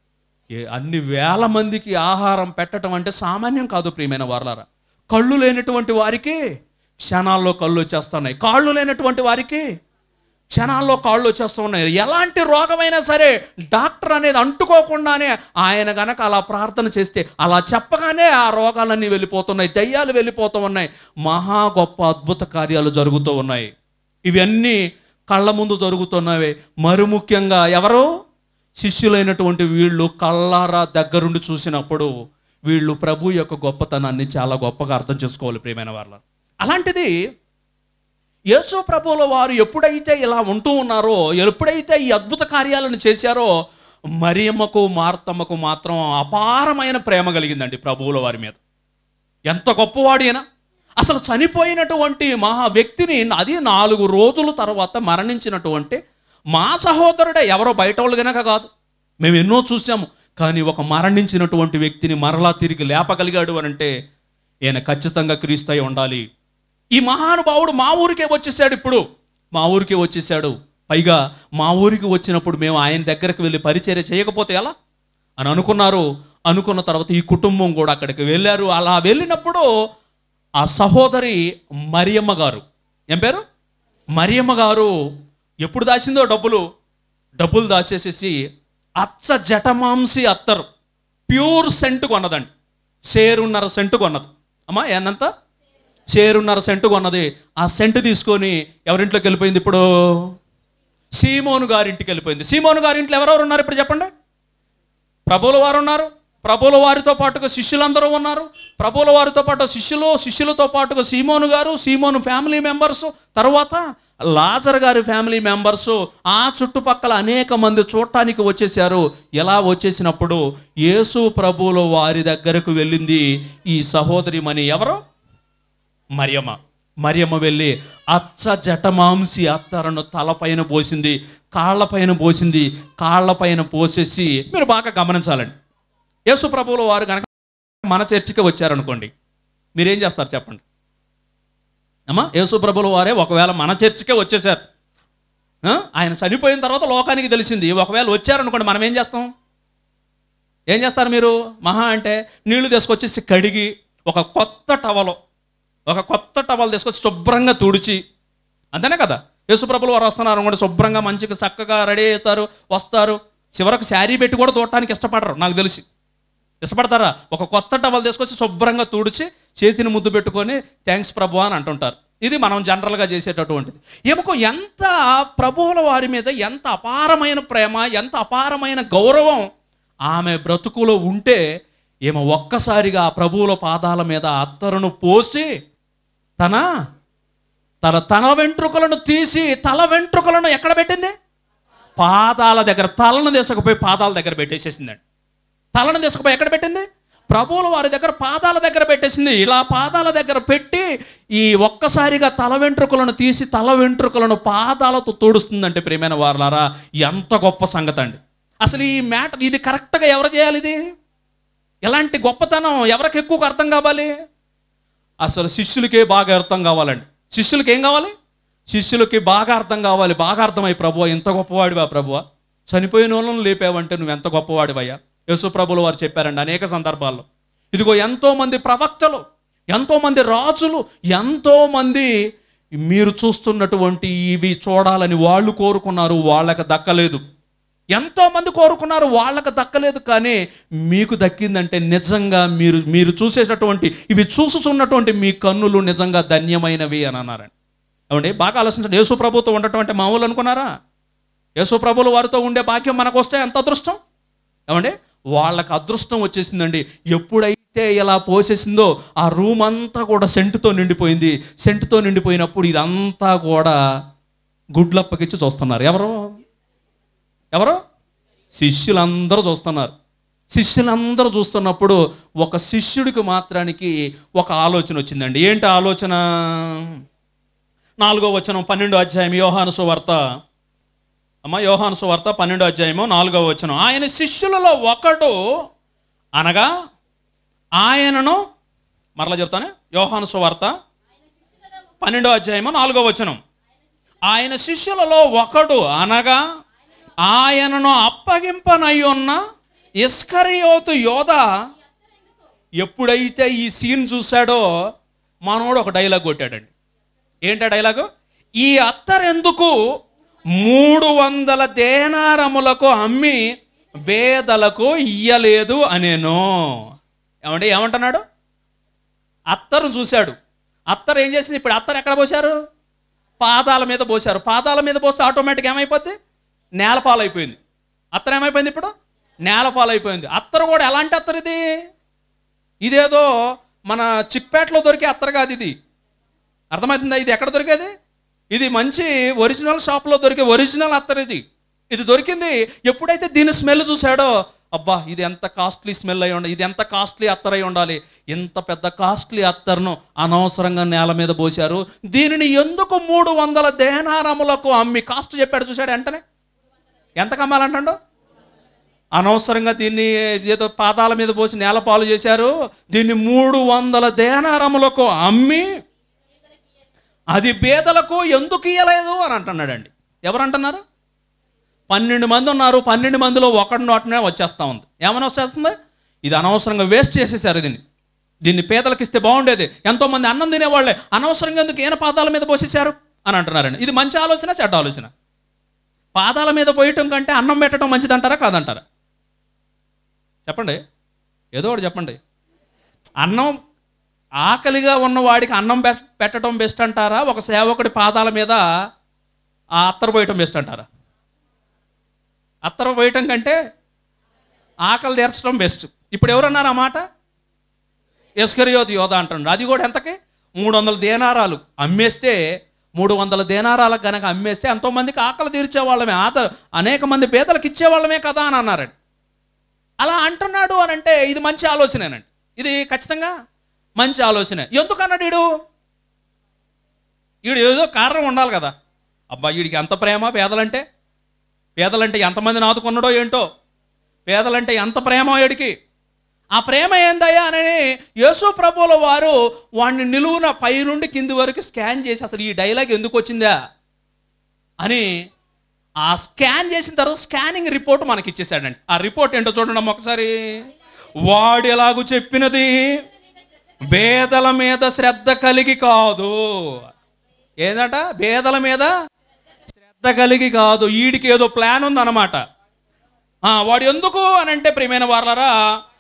B: ఏ అన్ని వేల మందికి ఆహారం పెట్టడం అంటే సామాన్యం కాదు ప్రియమైన వారలారా కళ్ళు లేనటువంటి వారికి క్షణాల్లో కళ్ళు వచ్చేస్తున్నాయి కాళ్ళు లేనటువంటి వారికి క్షణాల్లో కాళ్ళు వచ్చేస్తూ ఉన్నాయి ఎలాంటి రోగమైనా సరే డాక్టర్ అనేది అంటుకోకుండానే ఆయన గనక అలా ప్రార్థన చేస్తే అలా చెప్పగానే ఆ రోగాలన్నీ వెళ్ళిపోతున్నాయి దయ్యాలు వెళ్ళిపోతూ ఉన్నాయి మహా గొప్ప అద్భుత కార్యాలు జరుగుతూ ఉన్నాయి ఇవన్నీ కళ్ళ ముందు జరుగుతున్నవే మరి ముఖ్యంగా ఎవరు శిష్యులైనటువంటి వీళ్ళు కళ్ళారా దగ్గరుండి చూసినప్పుడు వీళ్ళు ప్రభు యొక్క గొప్పతనాన్ని చాలా గొప్పగా అర్థం చేసుకోవాలి ప్రియమైన వాళ్ళ అలాంటిది యేసు ప్రభువుల వారు ఎప్పుడైతే ఇలా ఉంటూ ఉన్నారో ఎప్పుడైతే ఈ అద్భుత కార్యాలను చేశారో మరియమ్మకు మార్తమ్మకు మాత్రం అపారమైన ప్రేమ కలిగిందండి ప్రభువుల వారి మీద ఎంత గొప్పవాడు ఈయన అసలు చనిపోయినటువంటి మహా వ్యక్తిని అది నాలుగు రోజుల తర్వాత మరణించినటువంటి మా సహోదరుడే ఎవరో బయట వాళ్ళు గనక కాదు మేము ఎన్నో చూసాము కానీ ఒక మరణించినటువంటి వ్యక్తిని మరలా తిరిగి లేపగలిగాడు అని అంటే ఈయన ఖచ్చితంగా క్రీస్తయి ఉండాలి ఈ మహానుభావుడు మా ఊరికే వచ్చేసాడు ఇప్పుడు మా ఊరికే వచ్చేసాడు పైగా మా ఊరికి వచ్చినప్పుడు మేము ఆయన దగ్గరకు వెళ్ళి పరిచర్య చేయకపోతే ఎలా అని అనుకున్నారు అనుకున్న తర్వాత ఈ కుటుంబం కూడా అక్కడికి వెళ్ళారు అలా వెళ్ళినప్పుడు ఆ సహోదరి మరియమ్మ గారు ఏం పేరు మరియమ్మ గారు ఎప్పుడు దాచిందో డబ్బులు డబ్బులు దాచేసేసి అచ్చ జటమాంసి అత్తరు ప్యూర్ సెంట్ కొన్నదండి సేరున్నర సెంటు కొన్నది అమ్మా ఏనంత సేరున్నర సెంటు కొన్నది ఆ సెంటు తీసుకొని ఎవరింట్లోకి వెళ్ళిపోయింది ఇప్పుడు సీమోను గారింటికి వెళ్ళిపోయింది సీమోను గారింట్లో ఎవరెవరు ఉన్నారు ఇప్పుడు చెప్పండి ప్రభువుల వారు ఉన్నారు ప్రభువుల వారితో పాటుగా శిష్యులందరూ ఉన్నారు ప్రభువుల వారితో పాటు శిష్యులు శిష్యులతో పాటుగా సీమోను గారు సీమోను ఫ్యామిలీ మెంబర్స్ తర్వాత లాజర్ గారి ఫ్యామిలీ మెంబర్స్ ఆ చుట్టుపక్కల అనేక మంది చూడటానికి వచ్చేసారు ఎలా వచ్చేసినప్పుడు యేసు ప్రభువుల వారి దగ్గరకు వెళ్ళింది ఈ సహోదరి మని ఎవరు మరియమ్మ మరియమ్మ వెళ్ళి అచ్చ జటమాంసి అత్తరను తలపైన పోసింది కాళ్ళపైన పోసింది కాళ్ళపైన పోసేసి మీరు బాగా గమనించాలండి యేసు ప్రభువుల వారు కనుక మన చర్చికి వచ్చారనుకోండి మీరేం చేస్తారు చెప్పండి అమ్మా యేసు ప్రభుల వారే ఒకవేళ మన చర్చికే వచ్చేసారు ఆ? ఆయన చనిపోయిన తర్వాత లోకానికి తెలిసింది ఒకవేళ వచ్చారనుకోండి మనం ఏం చేస్తాం ఏం చేస్తారు మీరు మహా అంటే నీళ్లు తీసుకొచ్చేసి కడిగి ఒక కొత్త టవలో ఒక కొత్త టవల్ తీసుకొచ్చి శుభ్రంగా తుడిచి అంతేనే కదా యేసుప్రభులు వారు వస్తున్నారు కూడా శుభ్రంగా మంచిగా చక్కగా రెడీ అవుతారు వస్తారు చివరకు శారీ పెట్టి కూడా చూడటానికి ఇష్టపడరు నాకు తెలిసి ఇష్టపడతారా ఒక కొత్త టవల్ తీసుకొచ్చి శుభ్రంగా తుడిచి చేతిని ముద్దు పెట్టుకొని థ్యాంక్స్ ప్రభు అని అంటుంటారు ఇది మనం జనరల్గా చేసేటటువంటిది ఎముకో ఎంత ప్రభువుల వారి మీద ఎంత అపారమైన ప్రేమ ఎంత అపారమైన గౌరవం ఆమె బ్రతుకులో ఉంటే ఈమె ఒక్కసారిగా ఆ ప్రభువుల పాదాల మీద అత్తరును పోసి తన తన తల వెంట్రుకలను తీసి తల వెంట్రుకలను ఎక్కడ పెట్టింది పాదాల దగ్గర తలను తీసుకుపోయి పాదాల దగ్గర పెట్టేసేసిందండి తలను తీసుకుపోయి ఎక్కడ పెట్టింది ప్రభువుల వారి దగ్గర పాదాల దగ్గర పెట్టేసింది ఇలా పాదాల దగ్గర పెట్టి ఈ ఒక్కసారిగా తల వెంట్రుకలను తీసి తల వెంట్రుకలను పాదాలతో తోడుస్తుందంటే ప్రియమైన వారులారా ఎంత గొప్ప సంగతి అండి అసలు ఈ మ్యాటర్ ఇది కరెక్ట్గా ఎవరు చేయాలి ఇది ఎలాంటి గొప్పతనం ఎవరికి ఎక్కువగా అర్థం కావాలి అసలు శిష్యులకే బాగా అర్థం కావాలండి శిష్యులకి ఏం కావాలి శిష్యులకి బాగా అర్థం కావాలి బాగా అర్థమై ప్రభువ ఎంత గొప్పవాడివా ప్రభువ చనిపోయిన వాళ్ళని లేపావంటే నువ్వు ఎంత గొప్పవాడివయ్యా యేసు ప్రభులు వారు చెప్పారండి అనేక సందర్భాల్లో ఇదిగో ఎంతో మంది ప్రవక్తలు ఎంతో మంది రాజులు ఎంతో మంది మీరు చూస్తున్నటువంటి ఇవి చూడాలని వాళ్ళు కోరుకున్నారు వాళ్ళకి దక్కలేదు ఎంతో మంది కోరుకున్నారు వాళ్ళకి దక్కలేదు కానీ మీకు దక్కిందంటే నిజంగా మీరు మీరు చూసేటటువంటి ఇవి చూసుచున్నటువంటి మీ కన్నులు నిజంగా ధన్యమైనవి అని అన్నారండి ఏమండి బాగా ఆలోచించండి యేసు ప్రభుతో ఉండటం అంటే మామూలు అనుకున్నారా యేసు ప్రభులు వారితో ఉండే భాగ్యం మనకు వస్తే ఎంత అదృష్టం ఏమండి వాళ్ళకి అదృష్టం వచ్చేసిందండి ఎప్పుడైతే ఇలా పోసేసిందో ఆ రూమ్ అంతా కూడా సెంటుతో నిండిపోయింది సెంటుతో నిండిపోయినప్పుడు ఇదంతా కూడా గుడ్లప్పకిచ్చి చూస్తున్నారు ఎవరు ఎవరు శిష్యులందరూ చూస్తున్నారు శిష్యులందరూ చూస్తున్నప్పుడు ఒక శిష్యుడికి మాత్రానికి ఒక ఆలోచన వచ్చిందండి ఏంటి ఆలోచన నాలుగో వచనం పన్నెండో అధ్యాయం యోహాను సువార్త అమ్మ యోహాను సువార్త పన్నెండో అధ్యాయము నాలుగో వచనం ఆయన శిష్యులలో ఒకడు అనగా ఆయనను మరలా చెప్తానే యోహాను సువార్త పన్నెండో అధ్యాయము నాలుగో వచనం ఆయన శిష్యులలో ఒకడు అనగా ఆయనను అప్పగింపనై ఉన్న ఇస్కరియోతు యోధ ఎప్పుడైతే ఈ సీన్ చూశాడో మనోడు ఒక డైలాగ్ కొట్టాడండి ఏంటా డైలాగు ఈ అత్తరెందుకు మూడు వందల దేనారములకు అమ్మి బేదలకు ఇయ్యలేదు అనేను ఏమంటే ఏమంటున్నాడు అత్తరు చూశాడు అత్తరు ఏం చేసింది ఇప్పుడు అత్తరు ఎక్కడ పోశారు పాదాల మీద పోశారు పాదాల మీద పోస్తే ఆటోమేటిక్ ఏమైపోద్ది నేలపాలైపోయింది అత్తరు ఏమైపోయింది ఇప్పుడు నేలపాలైపోయింది అత్తరు కూడా ఎలాంటి అత్తరు ఇది ఇదేదో మన చిక్పేటలో దొరికే అత్తరు కాదు ఇది అర్థమవుతుందా ఇది ఎక్కడ దొరికేది ఇది మంచి ఒరిజినల్ షాప్లో దొరికే ఒరిజినల్ అత్తర్ ఇది ఇది దొరికింది ఎప్పుడైతే దీని స్మెల్ చూశాడో అబ్బా ఇది ఎంత కాస్ట్లీ స్మెల్ అయి ఉండాలి ఇది ఎంత కాస్ట్లీ అత్తర్ అయి ఉండాలి ఇంత పెద్ద కాస్ట్లీ అత్తర్ను అనవసరంగా నేల మీద పోశారు దీనిని ఎందుకు మూడు వందల దేనారములకు అమ్మి కాస్ట్ చెప్పాడు చూశాడు వెంటనే ఎంత కమ్మాలంటాడు అనవసరంగా దీన్ని ఏదో పాదాల మీద పోసి నేల పాలు చేశారు దీన్ని మూడు వందల దేనారములకు అమ్మి అది బేదలకు ఎందుకు ఇయ్యలేదు అని అంటున్నాడండి ఎవరు అంటున్నారు పన్నెండు మంది ఉన్నారు పన్నెండు మందిలో ఒకటి నోటనే వచ్చేస్తా ఉంది ఏమైనా వచ్చేస్తుంది ఇది అనవసరంగా వేస్ట్ చేసేసారు దీన్ని దీన్ని పేదలకు ఇస్తే బాగుండేది ఎంతోమంది అన్నం తినేవాళ్ళే అనవసరంగా ఎందుకు ఈయన పాదాల మీద పోసేశారు అని అంటున్నారండి ఇది మంచి ఆలోచన చెడ్డ ఆలోచన పాదాల మీద పోయటం కంటే అన్నం పెట్టడం మంచిదంటారా కాదంటారా చెప్పండి ఏదో ఒకటి చెప్పండి అన్నం ఆకలిగా ఉన్నవాడికి అన్నం పె- పెట్టడం బెస్ట్ అంటారా ఒక సేవకుడి పాదాల మీద ఆ అత్తరు పోయటం బెస్ట్ అంటారా అత్తరు పోయటం కంటే ఆకలి తీర్చడం బెస్ట్ ఇప్పుడు ఎవరన్నారు ఆ మాట ఎస్కరియోతి యోధ అంటున్నాడు అది కూడా ఎంతకి మూడు వందల దేనారాలు అమ్మేస్తే మూడు వందల దేనారాలకు గనక అమ్మేస్తే ఎంతోమందికి ఆకలి తీర్చే వాళ్ళమే ఆత అనేక మంది పేదలకు ఇచ్చేవాళ్ళమే కదా అని అన్నారండి అలా అంటున్నాడు అని అంటే ఇది మంచి ఆలోచనేనండి ఇది ఖచ్చితంగా మంచి ఆలోచనే ఎందుకు అన్నాడు వీడు వీడు ఏదో కారణం ఉండాలి కదా అబ్బా వీడికి ఎంత ప్రేమ పేదలంటే పేదలంటే ఎంతమందిని ఆదుకున్నాడో ఏంటో పేదలంటే ఎంత ప్రేమ వీడికి ఆ ప్రేమ ఏందయ్యా అని యేసు ప్రభువుల వారు వాడిని నిలువున పై నుండి కింది వరకు స్కాన్ చేసి అసలు ఈ డైలాగ్ ఎందుకు వచ్చిందా అని ఆ స్కాన్ చేసిన తర్వాత స్కానింగ్ రిపోర్ట్ మనకి ఇచ్చేసాడండి ఆ రిపోర్ట్ ఏంటో చూడండి అమ్మ ఒకసారి వాడు ఎలాగూ చెప్పినది బేదల మీద శ్రద్ధ కలిగి కాదు ఏందట బేదల మీద శ్రద్ధ కలిగి కాదు వీడికి ఏదో ప్లాన్ ఉందన్నమాట ఆ, వాడు ఎందుకు అని అంటే ప్రియమైన వారలరా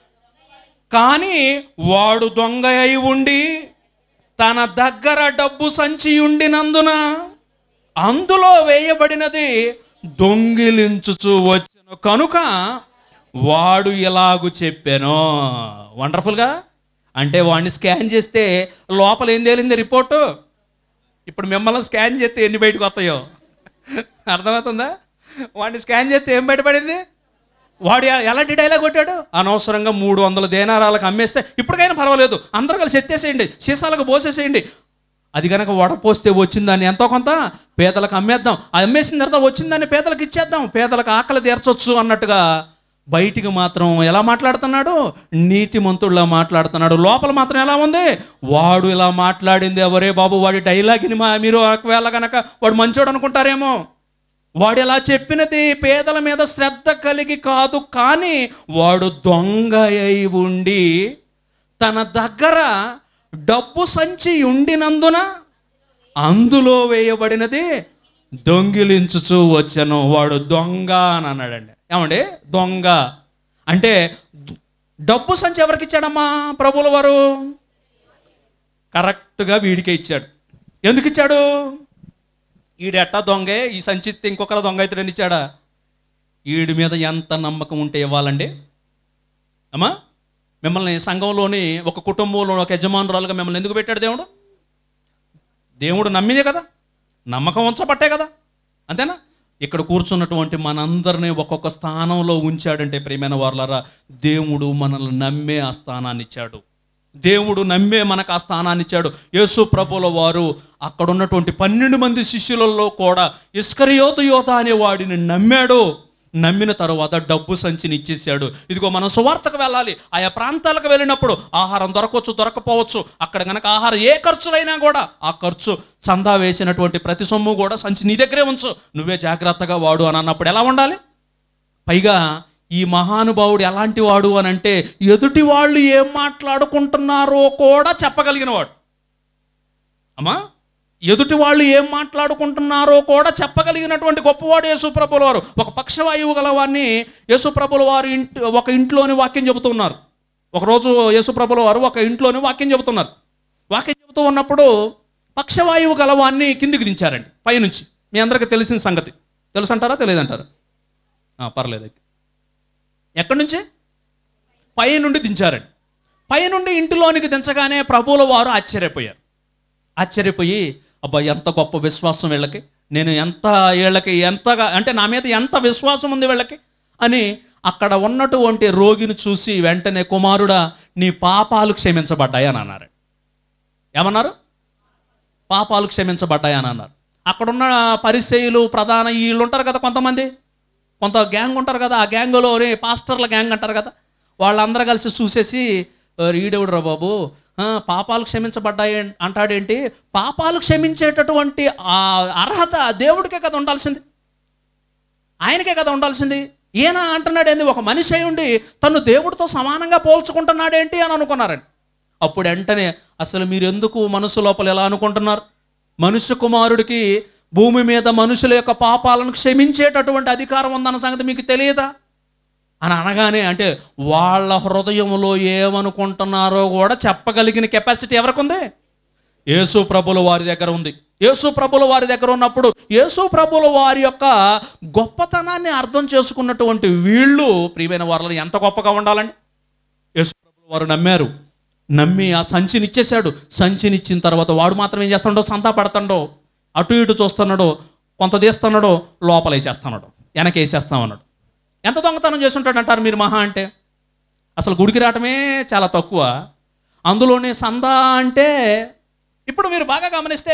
B: కానీ వాడు దొంగ అయి ఉండి తన దగ్గర డబ్బు సంచి ఉండినందున అందులో వేయబడినది దొంగిలించుచు వచ్చెను కనుక వాడు ఇలాగు చెప్పాను వండర్ఫుల్గా అంటే వాడిని స్కాన్ చేస్తే లోపల ఏం తేలింది రిపోర్టు ఇప్పుడు మిమ్మల్ని స్కాన్ చేస్తే ఎన్ని బయటకు వస్తాయో అర్థమవుతుందా వాడిని స్కాన్ చేస్తే ఏం బయటపడింది వాడు ఎ- ఎలాంటి డైలాగ్ కొట్టాడు అనవసరంగా మూడు వందల దేనారాలకు అమ్మేస్తే ఇప్పటికైనా పర్వాలేదు అందరూ కలిసి ఎత్తేసేయండి సీసాలకు పోసేసేయండి అది కనుక వడపోస్తే వచ్చిందని ఎంతో కొంత పేదలకు అమ్మేద్దాం ఆ అమ్మేసిన తర్వాత వచ్చిందని పేదలకు ఇచ్చేద్దాం పేదలకు ఆకలి తీర్చొచ్చు అన్నట్టుగా బయటికి మాత్రం ఎలా మాట్లాడుతున్నాడు నీతిమంతుడిలా మాట్లాడుతున్నాడు లోపల మాత్రం ఎలా ఉంది వాడు ఇలా మాట్లాడింది ఎవరే బాబు వాడి డైలాగ్ని మా మీరు ఒకవేళ కనుక వాడు మంచోడు అనుకుంటారేమో వాడు ఎలా చెప్పినది పేదల మీద శ్రద్ధ కలిగి కాదు కానీ వాడు దొంగ అయి ఉండి తన దగ్గర డబ్బు సంచి ఉండినందున అందులో వేయబడినది దొంగిలించుచూ వచ్చాను వాడు దొంగ అని అన్నాడండి ఏమండి దొంగ అంటే డబ్బు సంచి ఎవరికి ఇచ్చాడమ్మా ప్రభుల వారు కరెక్ట్గా వీడికే ఇచ్చాడు ఎందుకు ఇచ్చాడు ఈడెట్టా దొంగే ఈ సంచిత్ ఇంకొకరు దొంగ అవుతాడని ఇచ్చాడా ఈడి మీద ఎంత నమ్మకం ఉంటే ఇవ్వాలండి అమ్మా మిమ్మల్ని సంఘంలోని ఒక కుటుంబంలో ఒక యజమానురాలుగా మిమ్మల్ని ఎందుకు పెట్టాడు దేవుడు దేవుడు నమ్మిదే కదా నమ్మకం ఉంచబట్టే కదా అంతేనా ఇక్కడ కూర్చున్నటువంటి మనందరినీ ఒక్కొక్క స్థానంలో ఉంచాడంటే ప్రియమైన వారులారా దేవుడు మనల్ని నమ్మే ఆ స్థానాన్ని ఇచ్చాడు దేవుడు నమ్మే మనకు ఆ స్థానాన్ని ఇచ్చాడు యేసు ప్రభుల వారు అక్కడ ఉన్నటువంటి పన్నెండు మంది శిష్యులలో కూడా ఇస్కరియోతు యోత అనే వాడిని నమ్మాడు నమ్మిన తర్వాత డబ్బు సంచిని ఇచ్చేసాడు ఇదిగో మనం సువార్తకు వెళ్ళాలి ఆయా ప్రాంతాలకు వెళ్ళినప్పుడు ఆహారం దొరకవచ్చు దొరకపోవచ్చు అక్కడ గనక ఆహారం ఏ ఖర్చులైనా కూడా ఆ ఖర్చు చందా వేసినటువంటి ప్రతి సొమ్ము కూడా సంచి నీ దగ్గరే ఉంచు నువ్వే జాగ్రత్తగా వాడు అని అన్నప్పుడు ఎలా ఉండాలి పైగా ఈ మహానుభావుడు ఎలాంటి వాడు అని అంటే ఎదుటి వాళ్ళు ఏం మాట్లాడుకుంటున్నారో కూడా చెప్పగలిగిన వాడు అమ్మా ఎదుటి వాళ్ళు ఏం మాట్లాడుకుంటున్నారో కూడా చెప్పగలిగినటువంటి గొప్పవాడు యేసుప్రభుల వారు ఒక పక్షవాయువు గలవాన్ని యేసుప్రభుల వారు ఇంటి ఒక ఇంట్లోని వాక్యం చెబుతున్నారు ఒకరోజు యేసుప్రభుల వారు ఒక ఇంట్లోని వాక్యం చెబుతున్నారు వాక్యం చెబుతూ ఉన్నప్పుడు పక్షవాయువు గలవాన్ని కిందికి దించారండి పైనుంచి మీ అందరికీ తెలిసిన సంగతి తెలుసు అంటారా తెలియదంటారా ఆ, పర్లేదు అయితే ఎక్కడి నుంచి పై నుండి దించారండి పై నుండి ఇంటిలోనికి దించగానే ప్రభువుల వారు ఆశ్చర్యపోయారు ఆశ్చర్యపోయి అబ్బా ఎంత గొప్ప విశ్వాసం వీళ్ళకి నేను ఎంత వీళ్ళకి ఎంతగా అంటే నా మీద ఎంత విశ్వాసం ఉంది వీళ్ళకి అని అక్కడ ఉన్నటువంటి రోగిని చూసి వెంటనే కుమారుడా నీ పాపాలు క్షమించబడ్డాయి అని అన్నారు ఏమన్నారు పాపాలు క్షమించబడ్డాయి అని అన్నారు అక్కడున్న పరిచయులు ప్రధాన వీళ్ళు ఉంటారు కదా కొంతమంది కొంత గ్యాంగ్ ఉంటారు కదా ఆ గ్యాంగులో రే పాస్టర్ల గ్యాంగ్ అంటారు కదా వాళ్ళందరూ కలిసి చూసేసి ఈడెవుడురా బాబు ఆ, పాపాలు క్షమించబడ్డాయి అంటాడేంటి పాపాలు క్షమించేటటువంటి ఆ అర్హత దేవుడికే కదా ఉండాల్సింది ఆయనకే కదా ఉండాల్సింది ఈయన అంటున్నాడేంది ఒక మనిషి అయి ఉండి తను దేవుడితో సమానంగా పోల్చుకుంటున్నాడేంటి అని అనుకున్నారండి అప్పుడు వెంటనే అసలు మీరు ఎందుకు మనసు లోపల ఎలా అనుకుంటున్నారు మనుష్య కుమారుడికి భూమి మీద మనుషుల యొక్క పాపాలను క్షమించేటటువంటి అధికారం ఉందన్న సంగతి మీకు తెలియదా అని అనగానే అంటే వాళ్ళ హృదయంలో ఏమనుకుంటున్నారో కూడా చెప్పగలిగిన కెపాసిటీ ఎవరికి ఉంది యేసు ప్రభుల వారి దగ్గర ఉంది యేసు ప్రభుల వారి దగ్గర ఉన్నప్పుడు యేసు ప్రభుల వారి యొక్క గొప్పతనాన్ని అర్థం చేసుకున్నటువంటి వీళ్ళు ప్రియమైన వారిలో ఎంత గొప్పగా ఉండాలండి యేసు ప్రభుల వారు నమ్మారు నమ్మి ఆ సంచిని ఇచ్చేశాడు సంచిని ఇచ్చిన తర్వాత వాడు మాత్రం ఏం చేస్తాడో సంతా పడతాడో అటు ఇటు చూస్తున్నాడో కొంత తీస్తున్నాడో లోపల వేసేస్తున్నాడు వెనక వేసేస్తామన్నాడు ఎంత దొంగతనం చేస్తుంటాడు అంటారు మీరు మహా అంటే అసలు గుడికి రావటమే చాలా తక్కువ అందులోనే సందా అంటే ఇప్పుడు మీరు బాగా గమనిస్తే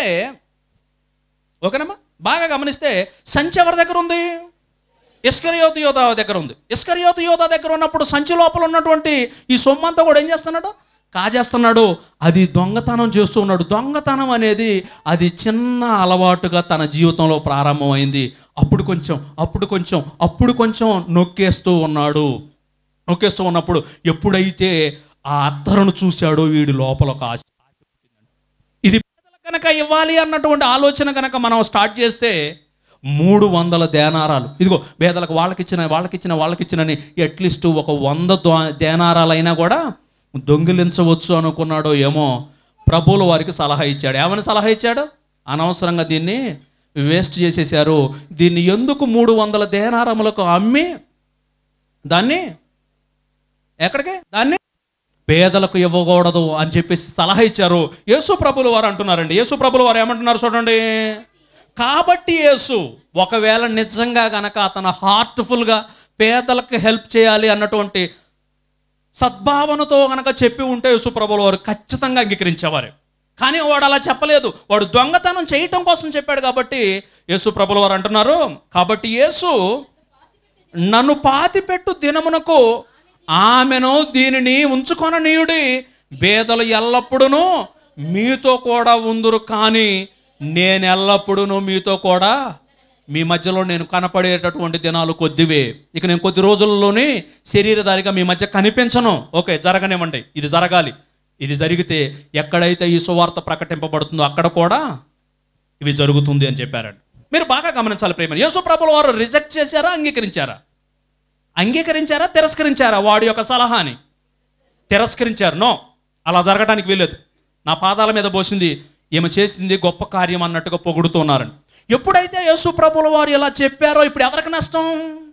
B: ఓకేనమ్మా బాగా గమనిస్తే సంచి ఎవరి దగ్గర ఉంది ఇస్కరియోతు యోధా దగ్గర ఉంది ఇస్కరియోతు యోధా దగ్గర ఉన్నప్పుడు సంచి లోపల ఉన్నటువంటి ఈ సొమ్మంతా కూడా ఏం చేస్తున్నాడు కాజేస్తున్నాడు అది దొంగతనం చేస్తూ ఉన్నాడు దొంగతనం అనేది అది చిన్న అలవాటుగా తన జీవితంలో ప్రారంభమైంది అప్పుడు కొంచెం అప్పుడు కొంచెం అప్పుడు కొంచెం నొక్కేస్తూ ఉన్నాడు నొక్కేస్తూ ఉన్నప్పుడు ఎప్పుడైతే ఆ అత్తరును చూశాడో వీడి లోపల ఒక ఆశ ఇది పేదలకు కనుక ఇవ్వాలి అన్నటువంటి ఆలోచన కనుక మనం స్టార్ట్ చేస్తే మూడు వందల దేనారాలు ఇదిగో పేదలకు వాళ్ళకిచ్చిన వాళ్ళకిచ్చిన వాళ్ళకిచ్చినని అట్లీస్ట్ ఒక వంద దో- దేనారాలైనా కూడా దొంగిలించవచ్చు అనుకున్నాడో ఏమో ప్రభువులు వారికి సలహా ఇచ్చాడు ఏమని సలహా ఇచ్చాడు అనవసరంగా దీన్ని వేస్ట్ చేసేసారు దీన్ని ఎందుకు మూడు వందల దేనారములకు అమ్మి దాన్ని ఎక్కడికి దాన్ని పేదలకు ఇవ్వకూడదు అని చెప్పేసి సలహా ఇచ్చారు యేసు ప్రభులు వారు అంటున్నారండి యేసు ప్రభులు వారు ఏమంటున్నారు చూడండి కాబట్టి యేసు ఒకవేళ నిజంగా గనక అతను హార్ట్ఫుల్గా పేదలకు హెల్ప్ చేయాలి అన్నటువంటి సద్భావనతో గనక చెప్పి ఉంటే యేసు ప్రభుల వారు ఖచ్చితంగా అంగీకరించేవారు కానీ వాడు అలా చెప్పలేదు వాడు దొంగతనం చేయటం కోసం చెప్పాడు కాబట్టి యేసు ప్రభుల వారు అంటున్నారు కాబట్టి యేసు నన్ను పాతిపెట్టు దినమునకు ఆమెను దీనిని ఉంచుకొననీయుడి బేదలు ఎల్లప్పుడూ మీతో కూడా ఉందురు కానీ నేను ఎల్లప్పుడూ మీతో కూడా మీ మధ్యలో నేను కనపడేటటువంటి దినాలు కొద్దివే ఇక నేను కొద్ది రోజుల్లోనే శరీరధారిగా మీ మధ్య కనిపించను ఓకే జరగనివ్వండి ఇది జరగాలి ఇది జరిగితే ఎక్కడైతే ఈ సువార్త ప్రకటింపబడుతుందో అక్కడ కూడా ఇవి జరుగుతుంది అని చెప్పారండి మీరు బాగా గమనించాలి ప్రేమ యేసు ప్రభుల వారు రిజెక్ట్ చేశారా అంగీకరించారా అంగీకరించారా తిరస్కరించారా వాడి యొక్క సలహాని తిరస్కరించారు నో అలా జరగడానికి వీలేదు నా పాదాల మీద పోసింది ఈమె చేసింది గొప్ప కార్యం అన్నట్టుగా పొగుడుతున్నారని ఎప్పుడైతే యేసు ప్రభుల వారు ఇలా చెప్పారో ఇప్పుడు ఎవరికి నష్టం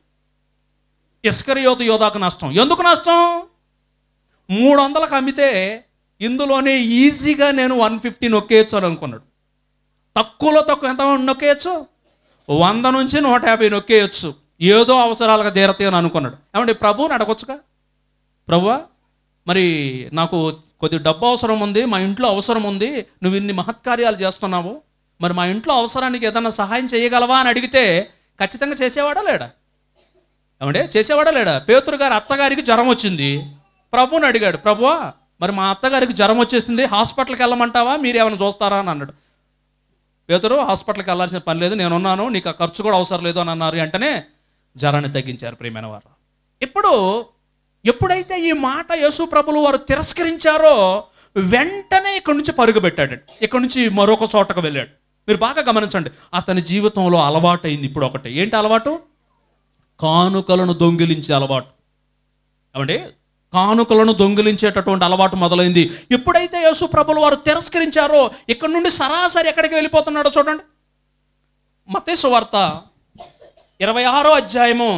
B: ఇస్కరియోతు యోధాకు నష్టం ఎందుకు నష్టం మూడు వందలకు అమ్మితే ఇందులోనే ఈజీగా నేను వన్ ఫిఫ్టీ నొక్కేయచ్చు అని అనుకున్నాడు తక్కువలో తక్కువ ఎంత నొక్కేయచ్చు వంద నుంచి నూట యాభై నొక్కేయచ్చు ఏదో అవసరాలుగా తీరతాయి అని అనుకున్నాడు ఏమంటే ప్రభువుని అడగొచ్చుగా ప్రభువా మరి నాకు కొద్ది డబ్బు అవసరం ఉంది మా ఇంట్లో అవసరం ఉంది నువ్వు ఇన్ని మహత్కార్యాలు చేస్తున్నావు మరి మా ఇంట్లో అవసరానికి ఏదైనా సహాయం చేయగలవా అని అడిగితే ఖచ్చితంగా చేసేవాడా లేడా ఏమంటే చేసేవాడా లేడా పేతురు గారి అత్తగారికి జ్వరం వచ్చింది ప్రభువుని అడిగాడు ప్రభువా మరి మా అత్తగారికి జ్వరం వచ్చేసింది హాస్పిటల్కి వెళ్ళమంటావా మీరు ఏమైనా చూస్తారా అని అన్నాడు పేదరు హాస్పిటల్కి వెళ్ళాల్సిన పని లేదు నేను ఉన్నాను నీకు ఆ ఖర్చు కూడా అవసరం లేదు అని అన్నారు వెంటనే జ్వరాన్ని తగ్గించారు ప్రియమైన వారు ఇప్పుడు ఎప్పుడైతే ఈ మాట యేసు ప్రభులు వారు తిరస్కరించారో వెంటనే ఇక్కడి నుంచి పరుగు పెట్టాడు ఇక్కడి నుంచి మరొక చోటకు వెళ్ళాడు మీరు బాగా గమనించండి అతని జీవితంలో అలవాటు అయింది ఇప్పుడు ఒకటి ఏంటి అలవాటు కానుకలను దొంగిలించే అలవాటు ఏమండి కానుకలను దొంగిలించేటటువంటి అలవాటు మొదలైంది ఎప్పుడైతే యేసు ప్రభులు వారు తిరస్కరించారో ఇక్కడ నుండి సరాసరి ఎక్కడికి వెళ్ళిపోతున్నాడో చూడండి మతేసు వార్త ఇరవై ఆరో అధ్యాయము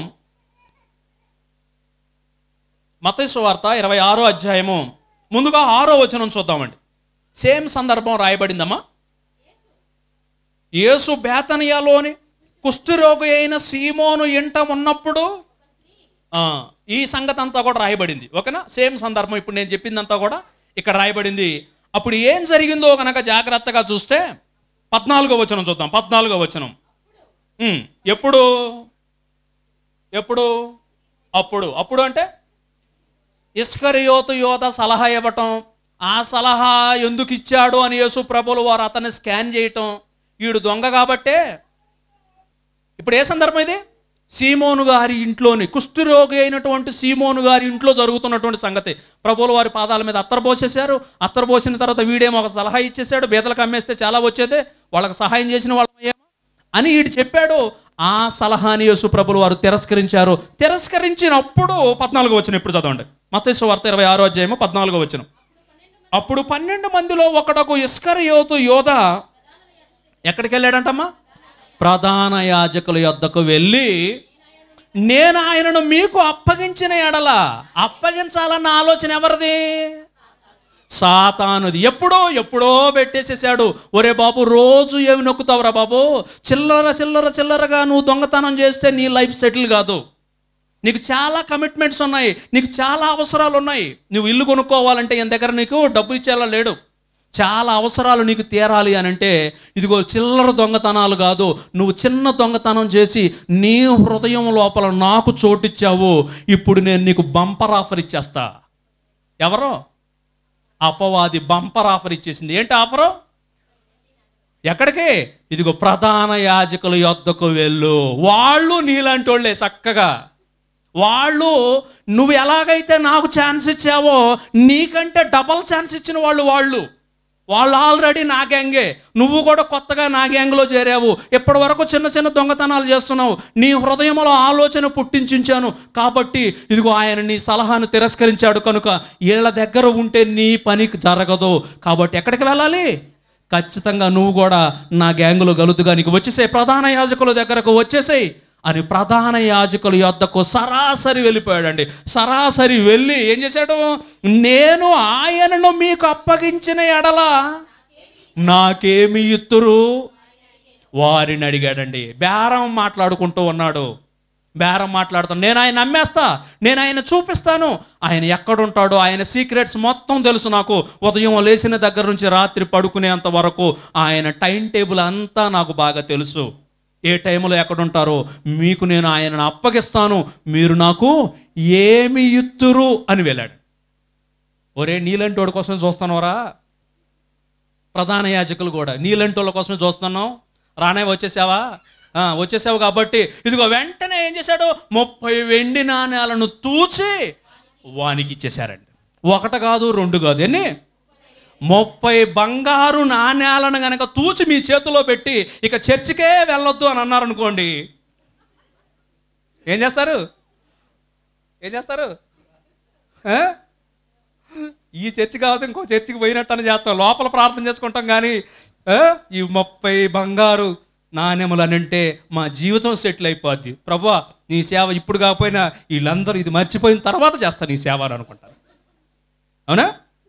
B: మతేసు వార్త ఇరవై ఆరో అధ్యాయము ముందుగా ఆరో వచనం చూద్దామండి సేమ్ సందర్భం రాయబడిందమ్మా యేసు బేతనియాలోని కుష్ఠరోగి అయిన సీమోను ఇంట ఉన్నప్పుడు ఆ, ఈ సంగతి అంతా కూడా రాయబడింది ఓకేనా సేమ్ సందర్భం ఇప్పుడు నేను చెప్పిందంతా కూడా ఇక్కడ రాయబడింది అప్పుడు ఏం జరిగిందో కనుక జాగ్రత్తగా చూస్తే పద్నాలుగో వచనం చూద్దాం పద్నాలుగో వచనం ఉమ్, ఎప్పుడు ఎప్పుడు అప్పుడు అప్పుడు అంటే ఇస్కరియోతు యోధ సలహా ఇవ్వటం ఆ సలహా ఎందుకు ఇచ్చాడు అని యేసు ప్రభులు వారు అతన్ని స్కాన్ చేయటం వీడు దొంగ కాబట్టే ఇప్పుడు ఏ సందర్భం ఇది సీమోను గారి ఇంట్లోని కుష్ఠరోగి అయినటువంటి సీమోను గారి ఇంట్లో జరుగుతున్నటువంటి సంగతి ప్రభువుల వారి పాదాల మీద అత్తరు పోసేశారు అత్తరు పోసిన తర్వాత వీడేమో ఒక సలహా ఇచ్చేసాడు బీదలకు అమ్మేస్తే చాలా వచ్చేదే వాళ్ళకి సహాయం చేసిన వాళ్ళమయ్యాము అని వీడు చెప్పాడు ఆ సలహాని యేసు ప్రభులు వారు తిరస్కరించారు తిరస్కరించినప్పుడు పద్నాలుగో వచ్చిన ఇప్పుడు చదవండి మతేశ్వ వార్త ఇరవై ఆరో అధ్యాయము పద్నాలుగో వచ్చిన అప్పుడు పన్నెండు మందిలో ఒకడకు ఇస్కరియోతు యోధ ఎక్కడికి వెళ్ళాడంటమ్మా ప్రధాన యాజకుల యొద్దకు వెళ్ళి నేను ఆయనను మీకు అప్పగించిన ఎడల అప్పగించాలన్న ఆలోచన ఎవరిది సాతానుది ఎప్పుడో ఎప్పుడో పెట్టేసేసాడు ఒరే బాబు రోజు ఏమి నొక్కుతావురా బాబు చిల్లర చిల్లర చిల్లరగా నువ్వు దొంగతనం చేస్తే నీ లైఫ్ సెటిల్ కాదు నీకు చాలా కమిట్మెంట్స్ ఉన్నాయి నీకు చాలా అవసరాలు ఉన్నాయి నువ్వు ఇల్లు కొనుక్కోవాలంటే ఈయన దగ్గర నీకు డబ్బు ఇచ్చేలా లేడు చాలా అవసరాలు నీకు తీరాలి అని అంటే ఇదిగో చిల్లర దొంగతనాలు కాదు నువ్వు చిన్న దొంగతనం చేసి నీ హృదయం లోపల నాకు చోటిచ్చావు ఇప్పుడు నేను నీకు బంపర్ ఆఫర్ ఇచ్చేస్తా ఎవరో అపవాది బంపర్ ఆఫర్ ఇచ్చేసింది ఏంటి ఆఫరు ఎక్కడికి ఇదిగో ప్రధాన యాజకుల యొద్దకు వెళ్ళు వాళ్ళు నీలాంటి వాళ్ళే చక్కగా వాళ్ళు నువ్వు ఎలాగైతే నాకు ఛాన్స్ ఇచ్చావో నీకంటే డబల్ ఛాన్స్ ఇచ్చిన వాళ్ళు వాళ్ళు వాళ్ళు ఆల్రెడీ నా గ్యాంగే నువ్వు కూడా కొత్తగా నా గ్యాంగ్లో చేరావు ఇప్పటి వరకు చిన్న చిన్న దొంగతనాలు చేస్తున్నావు నీ హృదయంలో ఆలోచన పుట్టించుంచాను కాబట్టి ఇదిగో ఆయన నీ సలహాను తిరస్కరించాడు కనుక వీళ్ళ దగ్గర ఉంటే నీ పని జరగదు కాబట్టి ఎక్కడికి వెళ్ళాలి ఖచ్చితంగా నువ్వు కూడా నా గ్యాంగులో గలుతుగా నీకు వచ్చేసే ప్రధాన యాజకుల దగ్గరకు వచ్చేసేయి అని ప్రధాన యాజకుల యొద్దకు సరాసరి వెళ్ళిపోయాడండి సరాసరి వెళ్ళి ఏం చేశాడు నేను ఆయనను మీకు అప్పగించిన ఎడల నాకేమి ఇత్తురు వారిని అడిగాడండి బేరం మాట్లాడుకుంటూ ఉన్నాడు బేరం మాట్లాడుతాను నేను ఆయన నమ్మేస్తా నేను ఆయన చూపిస్తాను ఆయన ఎక్కడుంటాడో ఆయన సీక్రెట్స్ మొత్తం తెలుసు నాకు ఉదయం లేచిన దగ్గర నుంచి రాత్రి పడుకునేంత వరకు ఆయన టైం టేబుల్ అంతా నాకు బాగా తెలుసు ఏ టైంలో ఎక్కడుంటారో మీకు నేను ఆయనను అప్పగిస్తాను మీరు నాకు ఏమి ఇత్తురు అని వెళ్ళాడు ఒరే నీలంటి వాడి కోసం చూస్తానోరా ప్రధాన యాజకులు కూడా నీలంటి వాళ్ళ కోసమే చూస్తున్నాం రానే వచ్చేసావా ఆ, వచ్చేసావు కాబట్టి ఇదిగో వెంటనే ఏం చేశాడు ముప్పై వెండి నాణ్యాలను తూచి వానికి ఇచ్చేశారండి ఒకటి కాదు రెండు కాదు ఎన్ని ముప్పై బంగారు నాణ్యాలను గనక తూచి మీ చేతిలో పెట్టి ఇక చర్చికే వెళ్ళొద్దు అని అన్నారనుకోండి ఏం చేస్తారు ఏం చేస్తారు ఆ? ఈ చర్చి కాకపోతే ఇంకో చర్చికి పోయినట్టు అని చేస్తాం లోపల ప్రార్థన చేసుకుంటాం కానీ ఆ, ఈ ముప్పై బంగారు నాణ్యములు అని అంటే మా జీవితం సెటిల్ అయిపోద్ది ప్రభా నీ సేవ ఇప్పుడు కాకపోయినా వీళ్ళందరూ ఇది మర్చిపోయిన తర్వాత చేస్తా నీ సేవ అని అనుకుంటారు అవునా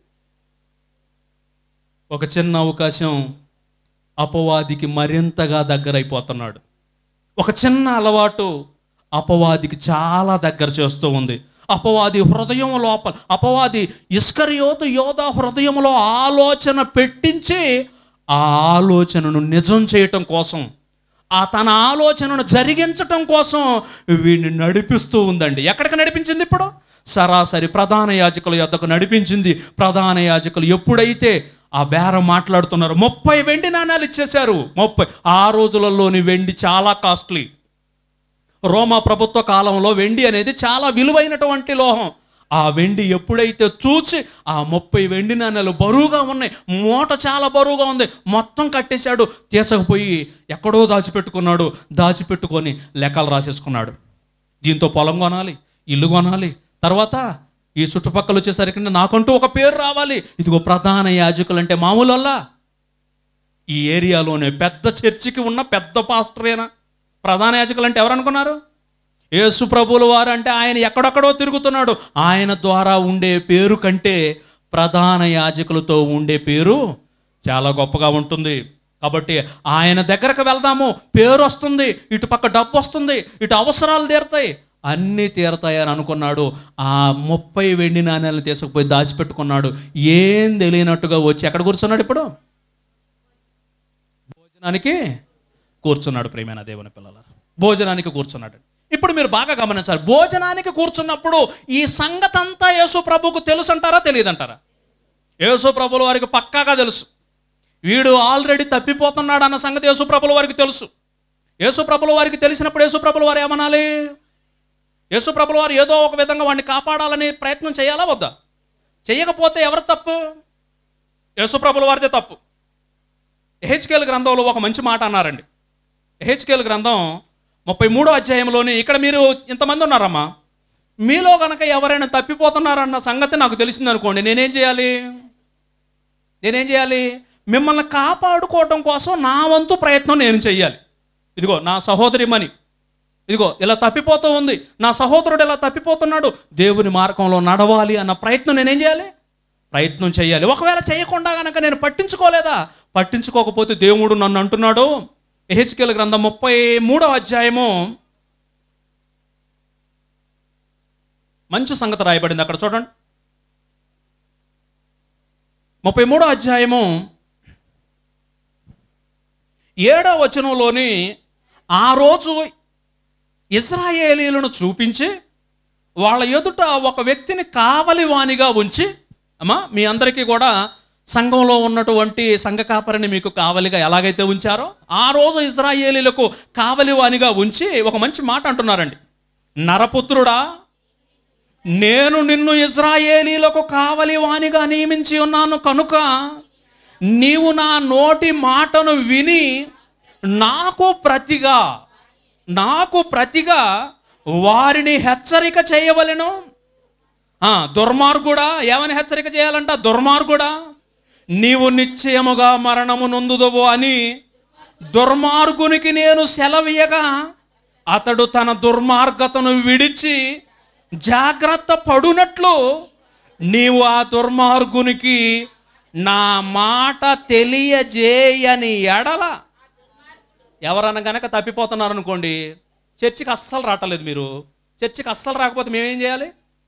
B: ఒక చిన్న అవకాశం అపవాదికి మరింతగా దగ్గరైపోతున్నాడు ఒక చిన్న అలవాటు అపవాదికి చాలా దగ్గర చేస్తూ ఉంది అపవాది హృదయం లోపల అపవాది ఇస్కరియోతు యోధ హృదయంలో ఆలోచన పెట్టించి ఆ ఆలోచనను నిజం చేయటం కోసం ఆ తన ఆలోచనను జరిగించటం కోసం వీడిని నడిపిస్తూ ఉందండి ఎక్కడికి నడిపించింది ఇప్పుడు సరాసరి ప్రధాన యాజకుల యొద్దకు నడిపించింది ప్రధాన యాజకులు ఎప్పుడైతే ఆ బేరం మాట్లాడుతున్నారు ముప్పై వెండి నాణాలు ఇచ్చేశారు ముప్పై ఆ రోజులలోని వెండి చాలా కాస్ట్లీ రోమా ప్రభుత్వ కాలంలో వెండి అనేది చాలా విలువైనటువంటి లోహం ఆ వెండి ఎప్పుడైతే చూచి ఆ ముప్పై వెండి నాణ్యాలు బరువుగా ఉన్నాయి మూట చాలా బరువుగా ఉంది మొత్తం కట్టేశాడు తీసుకుపోయి ఎక్కడో దాచిపెట్టుకున్నాడు దాచిపెట్టుకొని లెక్కలు రాసేసుకున్నాడు దీంతో పొలం కొనాలి ఇల్లు కొనాలి తర్వాత ఈ చుట్టుపక్కల వచ్చేసరికి నాకంటూ ఒక పేరు రావాలి ఇదిగో ప్రధాన యాజకులు అంటే మామూలల్లా ఈ ఏరియాలోనే పెద్ద చర్చికి ఉన్న పెద్ద పాస్టరేనా ప్రధాన యాజకులు అంటే ఎవరు అనుకున్నారు యేసు ప్రభువుల వారు అంటే ఆయన ఎక్కడెక్కడో తిరుగుతున్నాడు ఆయన ద్వారా ఉండే పేరు కంటే ప్రధాన యాజకులతో ఉండే పేరు చాలా గొప్పగా ఉంటుంది కాబట్టి ఆయన దగ్గరకు వెళ్దాము పేరు వస్తుంది ఇటు పక్క డబ్బు వస్తుంది ఇటు అవసరాలు తీరతాయి అన్నీ తీరతాయి అని అనుకున్నాడు ఆ ముప్పై వెండి నాణ్యాలను తీసుకుపోయి దాచిపెట్టుకున్నాడు ఏం తెలియనట్టుగా వచ్చి ఎక్కడ కూర్చున్నాడు ఇప్పుడు భోజనానికి కూర్చున్నాడు ప్రేమైన దేవుని పిల్లల భోజనానికి కూర్చున్నాడు ఇప్పుడు మీరు బాగా గమనించాలి భోజనానికి కూర్చున్నప్పుడు ఈ సంగతి అంతా యేసు ప్రభుకు తెలుసు అంటారా తెలియదంటారా యేసు ప్రభుల వారికి పక్కాగా తెలుసు వీడు ఆల్రెడీ తప్పిపోతున్నాడు అన్న సంగతి యేసు ప్రభుల వారికి తెలుసు యేసు ప్రభుల వారికి తెలిసినప్పుడు యేసు ప్రభుల వారు ఏమనాలి యేసు ప్రభుల వారు ఏదో ఒక విధంగా వాడిని కాపాడాలని ప్రయత్నం చేయాలా వద్దా చేయకపోతే ఎవరు తప్పు యేసు ప్రభుల వారిదే తప్పు ఎహెచ్కేల్ గ్రంథంలో ఒక మంచి మాట అన్నారండి ఎహెచ్కేల్ గ్రంథం ముప్పై మూడో అధ్యాయంలోని ఇక్కడ మీరు ఇంతమంది ఉన్నారమ్మా మీలో కనుక ఎవరైనా తప్పిపోతున్నారన్న సంగతి నాకు తెలిసింది అనుకోండి నేనేం చేయాలి నేనేం చేయాలి మిమ్మల్ని కాపాడుకోవటం కోసం నా వంతు ప్రయత్నం నేను చెయ్యాలి ఇదిగో నా సహోదరి మని ఇదిగో ఇలా తప్పిపోతూ ఉంది నా సహోదరుడు ఇలా తప్పిపోతున్నాడు దేవుని మార్గంలో నడవాలి అన్న ప్రయత్నం నేనేం చేయాలి ప్రయత్నం చేయాలి ఒకవేళ చేయకుండా గనక నేను పట్టించుకోలేదా పట్టించుకోకపోతే దేవుడు నన్ను అంటున్నాడు ఎహెచ్కేల్ గ్రంథం ముప్పై మూడవ అధ్యాయము మంచి సంగతి రాయబడింది అక్కడ చూడండి ముప్పై మూడో అధ్యాయము ఏడో వచనంలోని ఆ రోజు ఇజ్రాయేలీలను చూపించి వాళ్ళ ఎదుట ఒక వ్యక్తిని కావలి వానిగా ఉంచి అమ్మా మీ అందరికీ కూడా సంఘంలో ఉన్నటువంటి సంఘ కాపరిని మీకు కావలిగా ఎలాగైతే ఉంచారో ఆ రోజు ఇజ్రాయేలీలకు కావలి వానిగా ఉంచి ఒక మంచి మాట అంటున్నారండి నరపుత్రుడా నేను నిన్ను ఇజ్రాయేలీలకు కావలి వానిగా నియమించి ఉన్నాను కనుక నీవు నా నోటి మాటను విని నాకు ప్రతిగా నాకు ప్రతిగా వారిని హెచ్చరిక చేయవలెను ఆ, దుర్మార్గుడా ఏమని హెచ్చరిక చేయాలంట దుర్మార్గుడా నీవు నిశ్చయముగా మరణము నొందుదవు అని దుర్మార్గునికి నేను సెలవీయగా అతడు తన దుర్మార్గతను విడిచి జాగ్రత్త పడునట్లు నీవు ఆ దుర్మార్గునికి నా మాట తెలియజేయని ఎడల ఎవరన్నా గనక తప్పిపోతున్నారు అనుకోండి చర్చికి అస్సలు రావట్లేదు మీరు చర్చికి అస్సలు రాకపోతే మేమేం చేయాలి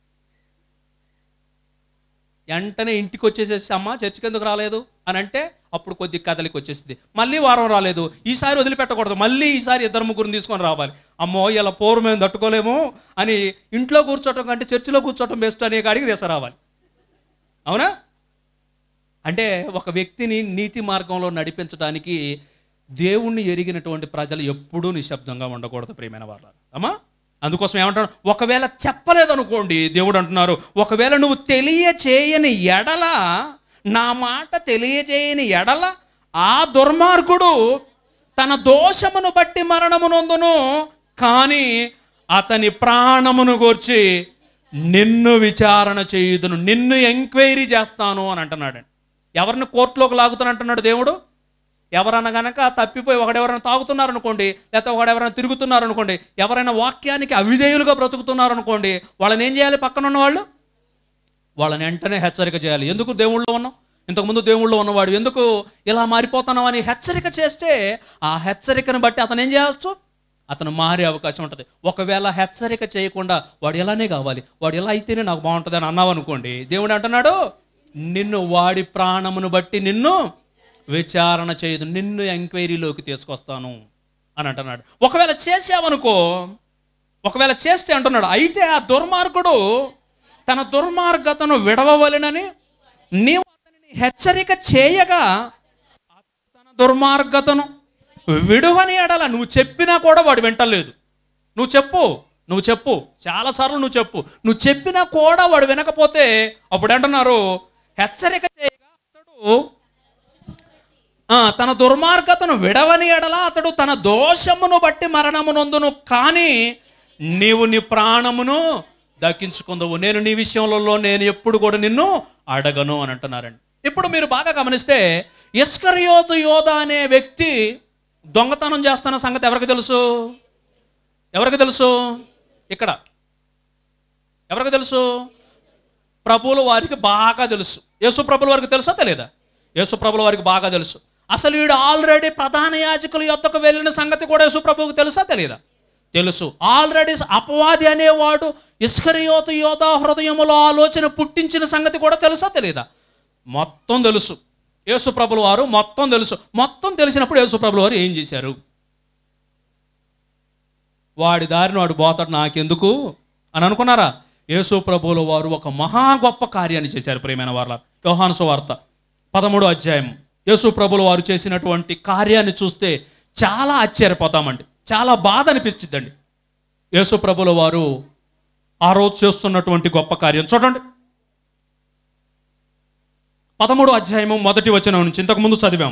B: వెంటనే ఇంటికి వచ్చేసేసి అమ్మ చర్చికి ఎందుకు రాలేదు అని అంటే అప్పుడు కొద్ది కదలికి వచ్చేసింది మళ్ళీ వారం రాలేదు ఈసారి వదిలిపెట్టకూడదు మళ్ళీ ఈసారి ఇద్దరు ముగ్గురిని తీసుకొని రావాలి అమ్మో ఇలా పోరు మేము తట్టుకోలేము అని ఇంట్లో కూర్చోవటం కంటే చర్చిలో కూర్చోవటం బెస్ట్ అనే కాడికి తీసుకురావాలి అవునా అంటే ఒక వ్యక్తిని నీతి మార్గంలో నడిపించడానికి దేవుణ్ణి ఎరిగినటువంటి ప్రజలు ఎప్పుడూ నిశ్శబ్దంగా ఉండకూడదు ప్రియమైన వాళ్ళ అమ్మా అందుకోసం ఏమంటాడు ఒకవేళ చెప్పలేదు అనుకోండి దేవుడు అంటున్నారు ఒకవేళ నువ్వు తెలియచేయని ఎడల నా మాట తెలియజేయని ఎడల ఆ దుర్మార్గుడు తన దోషమును బట్టి మరణము నొందును కానీ అతని ప్రాణమును గూర్చి నిన్ను విచారణ చేయుదును నిన్ను ఎంక్వైరీ చేస్తాను అని అంటున్నాడు ఎవరిని కోర్టులోకి లాగుతాను అంటున్నాడు దేవుడు ఎవరన్నా గనక తప్పిపోయి ఒకడెవరైనా తాగుతున్నారు అనుకోండి లేకపోతే ఒకడెవరైనా తిరుగుతున్నారు అనుకోండి ఎవరైనా వాక్యానికి అవిధేయులుగా బ్రతుకుతున్నారు అనుకోండి వాళ్ళని ఏం చేయాలి పక్కన ఉన్న వాళ్ళు వాళ్ళని వెంటనే హెచ్చరిక చేయాలి ఎందుకు దేవుళ్ళో ఉన్నాం ఇంతకుముందు దేవుళ్ళో ఉన్నవాడు ఎందుకు ఇలా మారిపోతున్నావు అని హెచ్చరిక చేస్తే ఆ హెచ్చరికను బట్టి అతను ఏం చేయవచ్చు అతను మారే అవకాశం ఉంటుంది ఒకవేళ హెచ్చరిక చేయకుండా వాడు ఎలానే కావాలి వాడు ఎలా అయితేనే నాకు బాగుంటుంది అని అన్నావు అనుకోండి దేవుడు అంటున్నాడు నిన్ను వాడి ప్రాణమును బట్టి నిన్ను విచారణ చేయదు నిన్ను ఎంక్వైరీలోకి తీసుకొస్తాను అని అంటున్నాడు ఒకవేళ చేసావనుకో ఒకవేళ చేస్తే అంటున్నాడు అయితే ఆ దుర్మార్గుడు తన దుర్మార్గతను విడవవలెనని నీవు అతనిని హెచ్చరిక చేయగా అతడు తన దుర్మార్గతను విడువని ఎడల నువ్వు చెప్పినా కూడా వాడు వింటలేదు నువ్వు చెప్పు నువ్వు చెప్పు చాలాసార్లు నువ్వు చెప్పు నువ్వు చెప్పినా కూడా వాడు వినకపోతే అప్పుడు అంటున్నారు హెచ్చరిక చేయగా అతడు ఆ, తన దుర్మార్గతను విడవని ఎడల అతడు తన దోషమును బట్టి మరణము నొందును కానీ నీవు నీ ప్రాణమును దక్కించుకుందవు నేను నీ విషయంలో నేను ఎప్పుడు కూడా నిన్ను అడగను అని అంటున్నారండి ఇప్పుడు మీరు బాగా గమనిస్తే ఇస్కరియోతు యోధ అనే వ్యక్తి దొంగతనం చేస్తున్న సంగతి ఎవరికి తెలుసు ఎవరికి తెలుసు ఇక్కడ ఎవరికి తెలుసు ప్రభువుల వారికి బాగా తెలుసు యేసు ప్రభుల వారికి తెలుసా తెలియదా యేసు ప్రభుల వారికి బాగా తెలుసు అసలు వీడు ఆల్రెడీ ప్రధాన యాజకుల యొద్దకు వెళ్ళిన సంగతి కూడా యేసుప్రభువుకు తెలుసా తెలియదా తెలుసు ఆల్రెడీ అపవాది అనేవాడు ఇస్కరియోతు యోధా హృదయములో ఆలోచన పుట్టించిన సంగతి కూడా తెలుసా తెలియదా మొత్తం తెలుసు యేసుప్రభుల వారు మొత్తం తెలుసు మొత్తం తెలిసినప్పుడు యేసుప్రభుల వారు ఏం చేశారు వాడి దారిని వాడు పోతాడు నాకెందుకు అని అనుకున్నారా యేసు ప్రభువుల వారు ఒక మహా గొప్ప కార్యాన్ని చేశారు ప్రియమైన వార్ల యోహాను సువార్త పదమూడో అధ్యాయం యేసు ప్రభుల వారు చేసినటువంటి కార్యాన్ని చూస్తే చాలా ఆశ్చర్యపోతామండి చాలా బాధ అనిపిస్తుందండి యేసు ప్రభుల వారు ఆ రోజు చేస్తున్నటువంటి గొప్ప కార్యం చూడండి పదమూడో అధ్యాయము మొదటి వచనం నుంచి ఇంతకుముందు చదివాం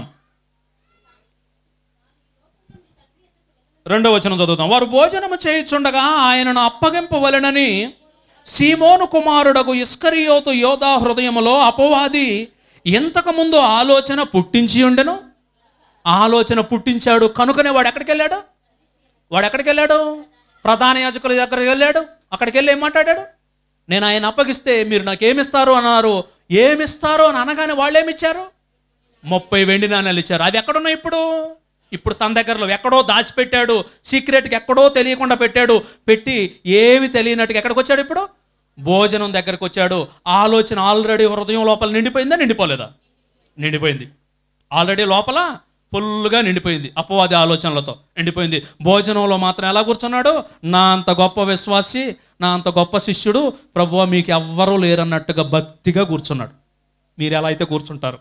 B: రెండో వచనం చదువుతాం వారు భోజనము చేయుచుండగా ఆయనను అప్పగింపవలెనని సీమోను కుమారుడకు ఇస్కరియోతు యోధా హృదయములో అపవాది ఇంతకుముందు ఆలోచన పుట్టించి ఉండెను ఆలోచన పుట్టించాడు కనుకనే వాడు ఎక్కడికి వెళ్ళాడు వాడు ఎక్కడికి వెళ్ళాడు ప్రధాన యాజకుల దగ్గరికి వెళ్ళాడు అక్కడికి వెళ్ళి ఏం మాట్లాడాడు నేను ఆయన అప్పగిస్తే మీరు నాకు ఏమిస్తారు అన్నారు ఏమిస్తారు అని అనగానే వాళ్ళు ఏమిచ్చారు ముప్పై వెండి నాణ్యాలు ఇచ్చారు అవి ఎక్కడున్నాయి ఇప్పుడు ఇప్పుడు తన దగ్గరలో ఎక్కడో దాచిపెట్టాడు సీక్రెట్కి ఎక్కడో తెలియకుండా పెట్టాడు పెట్టి ఏమి తెలియనట్టుగా ఎక్కడికి వచ్చాడు ఇప్పుడు భోజనం దగ్గరకు వచ్చాడు ఆలోచన ఆల్రెడీ హృదయం లోపల నిండిపోయిందా నిండిపోలేదా నిండిపోయింది ఆల్రెడీ లోపల ఫుల్గా నిండిపోయింది అపవాది ఆలోచనలతో నిండిపోయింది భోజనంలో మాత్రం ఎలా కూర్చున్నాడు నా అంత గొప్ప విశ్వాసి నా అంత గొప్ప శిష్యుడు ప్రభువ మీకు ఎవ్వరూ లేరన్నట్టుగా భక్తిగా కూర్చున్నాడు మీరు ఎలా అయితే కూర్చుంటారు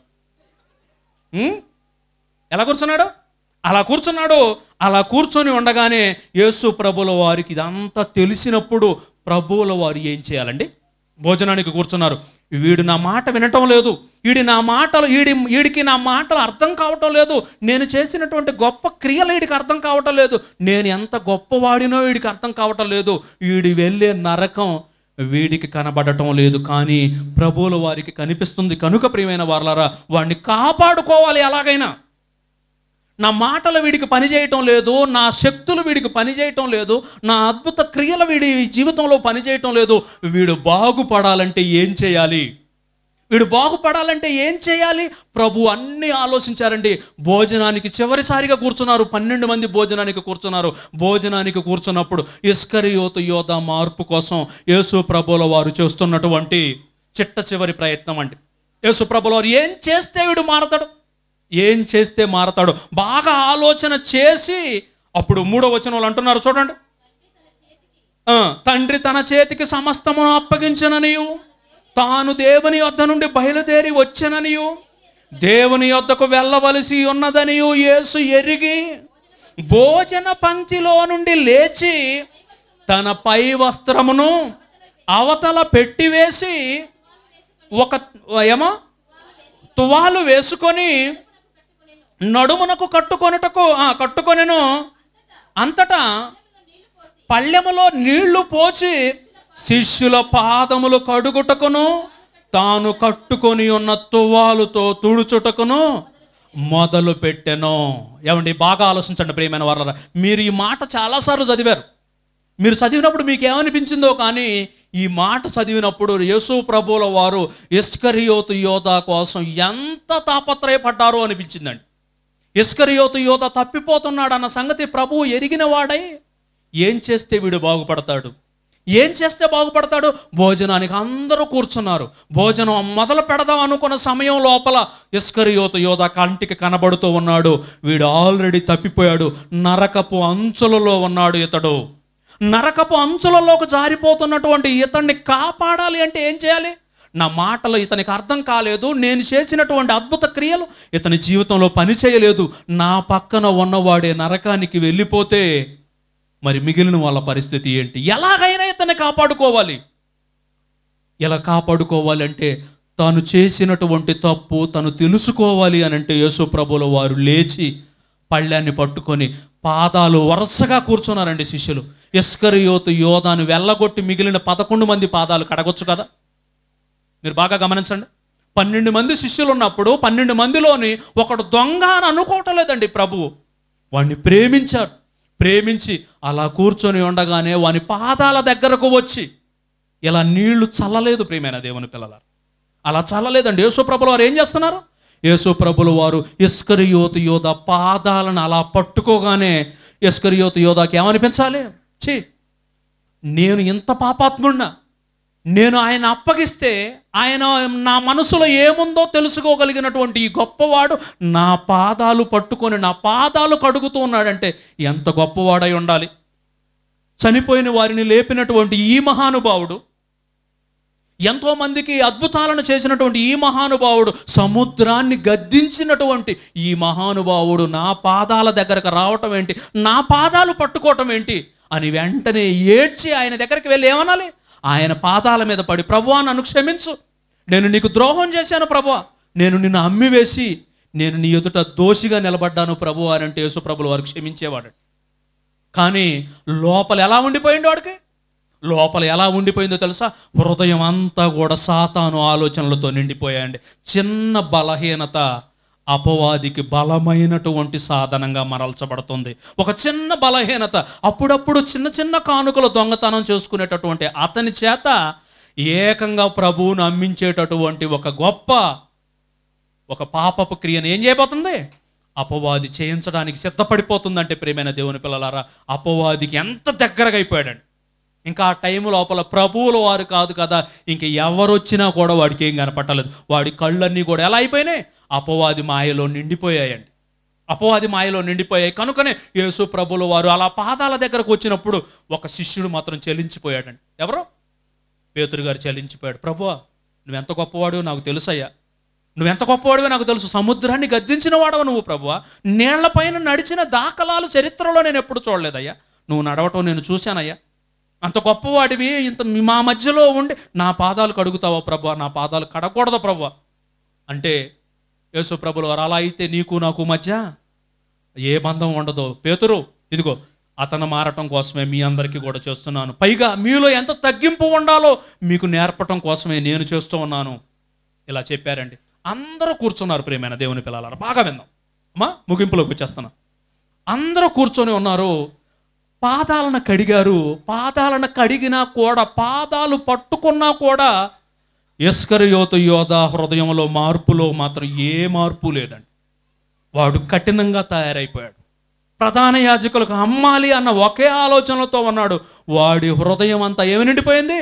B: ఉం? ఎలా కూర్చున్నాడు అలా కూర్చున్నాడు అలా కూర్చొని ఉండగానే యేసు ప్రభుల వారికి ఇదంతా తెలిసినప్పుడు ప్రభువుల వారు ఏం చేయాలండి భోజనానికి కూర్చున్నారు వీడు నా మాట వినటం లేదు వీడి నా మాటలు వీడి వీడికి నా మాటలు అర్థం కావటం లేదు నేను చేసినటువంటి గొప్ప క్రియలు వీడికి అర్థం కావటం లేదు నేను ఎంత గొప్పవాడినో వీడికి అర్థం కావటం లేదు వీడి వెళ్ళే నరకం వీడికి కనబడటం లేదు కానీ ప్రభువుల వారికి కనిపిస్తుంది కనుక ప్రియమైన వారలారా వాడిని కాపాడుకోవాలి ఎలాగైనా నా మాటలు వీడికి పనిచేయటం లేదు నా శక్తులు వీడికి పనిచేయటం లేదు నా అద్భుత క్రియలు వీడి జీవితంలో పనిచేయటం లేదు వీడు బాగుపడాలంటే ఏం చేయాలి వీడు బాగుపడాలంటే ఏం చేయాలి ప్రభు అన్నీ ఆలోచించారండి భోజనానికి చివరిసారిగా కూర్చున్నారు పన్నెండు మంది భోజనానికి కూర్చున్నారు భోజనానికి కూర్చున్నప్పుడు ఇస్కరియోతు యోధ మార్పు కోసం యేసు ప్రభుల వారు చేస్తున్నటువంటి చిట్ట చివరి ప్రయత్నం అండి యేసు ప్రభుల వారు ఏం చేస్తే వీడు మారతాడు ఏం చేస్తే మారతాడు బాగా ఆలోచన చేసి అప్పుడు మూడో వచనం వాళ్ళు అంటున్నారు చూడండి ఆ, తండ్రి తన చేతికి సమస్తమును అప్పగించననియు తాను దేవుని యొద్ద నుండి బయలుదేరి వచ్చననియు దేవుని యొద్దకు వెళ్ళవలసి ఉన్నదనియు యేసు ఎరిగి భోజన పంక్తిలో నుండి లేచి తన పై వస్త్రమును అవతల పెట్టివేసి ఒక ఏమో తువాలు వేసుకొని నడుమునకు కట్టుకొనుటకు ఆ, కట్టుకొనెను అంతటా పళ్ళెములో నీళ్లు పోచి శిష్యుల పాదములు కడుగుటకును తాను కట్టుకొని ఉన్న తువ్వాలుతో తుడుచుటకును మొదలు పెట్టెను ఏమండి బాగా ఆలోచించండి ప్రియమైన వాళ్ళ మీరు ఈ మాట చాలాసార్లు చదివారు మీరు చదివినప్పుడు మీకు ఏమనిపించిందో కానీ ఈ మాట చదివినప్పుడు యేసు ప్రభువుల వారు ఇస్కరియోతు యోధ కోసం ఎంత తాపత్రయపడ్డారో అనిపించిందండి ఇస్కరియోతు యోధ తప్పిపోతున్నాడు అన్న సంగతి ప్రభువు ఎరిగిన వాడై ఏం చేస్తే వీడు బాగుపడతాడు ఏం చేస్తే బాగుపడతాడు భోజనానికి అందరూ కూర్చున్నారు భోజనం మొదలు పెడదాం అనుకున్న సమయం లోపల ఇస్కరియోతు యోధ కంటికి కనబడుతూ ఉన్నాడు వీడు ఆల్రెడీ తప్పిపోయాడు నరకపు అంచులలో ఉన్నాడు ఇతడు నరకపు అంచులలోకి జారిపోతున్నటువంటి ఇతన్ని కాపాడాలి అంటే ఏం చేయాలి నా మాటలు ఇతనికి అర్థం కాలేదు నేను చేసినటువంటి అద్భుత క్రియలు ఇతని జీవితంలో పని చేయలేదు నా పక్కన ఉన్నవాడే నరకానికి వెళ్ళిపోతే మరి మిగిలిన వాళ్ళ పరిస్థితి ఏంటి ఎలాగైనా ఇతన్ని కాపాడుకోవాలి ఎలా కాపాడుకోవాలంటే తాను చేసినటువంటి తప్పు తను తెలుసుకోవాలి అని అంటే యేసు ప్రభుల వారు లేచి పళ్ళాన్ని పట్టుకొని పాదాలు వరుసగా కూర్చున్నారండి శిష్యులు ఇస్కరియోతు యోధాను వెళ్ళగొట్టి మిగిలిన పదకొండు మంది పాదాలు కడగొచ్చు కదా మీరు బాగా గమనించండి పన్నెండు మంది శిష్యులు ఉన్నప్పుడు పన్నెండు మందిలోని ఒకడు దొంగ అని అనుకోవటం లేదండి ప్రభువు వాడిని ప్రేమించారు ప్రేమించి అలా కూర్చొని ఉండగానే వాని పాదాల దగ్గరకు వచ్చి ఇలా నీళ్లు చల్లలేదు ప్రియమైన దేవుని పిల్లల అలా చల్లలేదండి యేసుప్రభులు వారు ఏం చేస్తున్నారు యేసు ప్రభుల వారు ఇస్కరియోతు యోధ పాదాలను అలా పట్టుకోగానే ఇస్కరియోతు యోధాకి ఏమనిపించాలి ఛీ నేను ఇంత పాపాత్ముడినా నేను ఆయన అప్పగిస్తే ఆయన నా మనసులో ఏముందో తెలుసుకోగలిగినటువంటి ఈ గొప్పవాడు నా పాదాలు పట్టుకొని నా పాదాలు కడుగుతూ ఉన్నాడంటే ఎంత గొప్పవాడై ఉండాలి చనిపోయిన వారిని లేపినటువంటి ఈ మహానుభావుడు ఎంతో మందికి అద్భుతాలను చేసినటువంటి ఈ మహానుభావుడు సముద్రాన్ని గద్దించినటువంటి ఈ మహానుభావుడు నా పాదాల దగ్గరకు రావటం ఏంటి నా పాదాలు పట్టుకోవటం ఏంటి అని వెంటనే ఏడ్చి ఆయన దగ్గరికి వెళ్ళి ఏమనాలి ఆయన పాదాల మీద పడి ప్రభువా నన్ను క్షమించు నేను నీకు ద్రోహం చేశాను ప్రభువా నేను నిన్ను అమ్మివేసి నేను నీ ఎదుట దోషిగా నిలబడ్డాను ప్రభు అని అంటే యేసు ప్రభులు వారు క్షమించేవాడు కానీ లోపల ఎలా ఉండిపోయింది వాడికి లోపల ఎలా ఉండిపోయిందో తెలుసా హృదయం అంతా కూడా సాతాను ఆలోచనలతో నిండిపోయాయండి చిన్న బలహీనత అపవాదికి బలమైనటువంటి సాధనంగా మరల్చబడుతుంది ఒక చిన్న బలహీనత అప్పుడప్పుడు చిన్న చిన్న కానుకలు దొంగతనం చేసుకునేటటువంటి అతని చేత ఏకంగా ప్రభువును అమ్మించేటటువంటి ఒక గొప్ప ఒక పాపపు క్రియను ఏం చేయబోతుంది అపవాది చేయించడానికి సిద్ధపడిపోతుందంటే ప్రేమైన దేవుని పిల్లలారా అపవాదికి ఎంత దగ్గరగా అయిపోయాడండి ఇంకా ఆ టైం లోపల ప్రభువుల వారు కాదు కదా ఇంక ఎవరొచ్చినా కూడా వాడికి ఏం కనపట్టలేదు వాడి కళ్ళన్నీ కూడా ఎలా అయిపోయినాయి అపవాది మాయలో నిండిపోయాయండి అపవాది మాయలో నిండిపోయాయి కనుకనే యేసు ప్రభుల వారు అలా పాదాల దగ్గరకు వచ్చినప్పుడు ఒక శిష్యుడు మాత్రం చెలించిపోయాడండి ఎవరు పేతురు గారు చెల్లించిపోయాడు ప్రభువా నువ్వెంత గొప్పవాడు నాకు తెలుసయ్యా నువ్వెంత గొప్పవాడివో నాకు తెలుసు సముద్రాన్ని గద్దించిన వాడవు నువ్వు ప్రభువా నీళ్లపైన నడిచిన దాఖలాలు చరిత్రలో నేను ఎప్పుడు చూడలేదయ్యా నువ్వు నడవటం నేను చూశానయ్యా అంత గొప్పవాడివి ఇంత మీ- మా మధ్యలో ఉండి నా పాదాలు కడుగుతావా ప్రభు నా పాదాలు కడగకూడదు ప్రభు అంటే యేసు ప్రభులు వారు అలా అయితే నీకు నాకు మధ్య ఏ బంధం ఉండదు పేతురు ఇదిగో అతను మారటం కోసమే మీ అందరికీ కూడా చేస్తున్నాను పైగా మీలో ఎంత తగ్గింపు ఉండాలో మీకు నేర్పటం కోసమే నేను చేస్తూ ఉన్నాను ఇలా చెప్పారండి అందరూ కూర్చున్నారు ప్రేమైన దేవుని పిల్లలారా బాగా విందాం అమ్మా ముగింపులోకి వచ్చేస్తాను అందరూ కూర్చొని ఉన్నారు పాదాలను కడిగారు పాదాలను కడిగినా కూడా పాదాలు పట్టుకున్నా కూడా ఇస్కరియోత యోధ హృదయంలో మార్పులో మాత్రం ఏ మార్పు లేదండి వాడు కఠినంగా తయారైపోయాడు ప్రధాన యాజకులకు అమ్మాలి అన్న ఒకే ఆలోచనలతో ఉన్నాడు వాడి హృదయం అంతా ఏమి నిండిపోయింది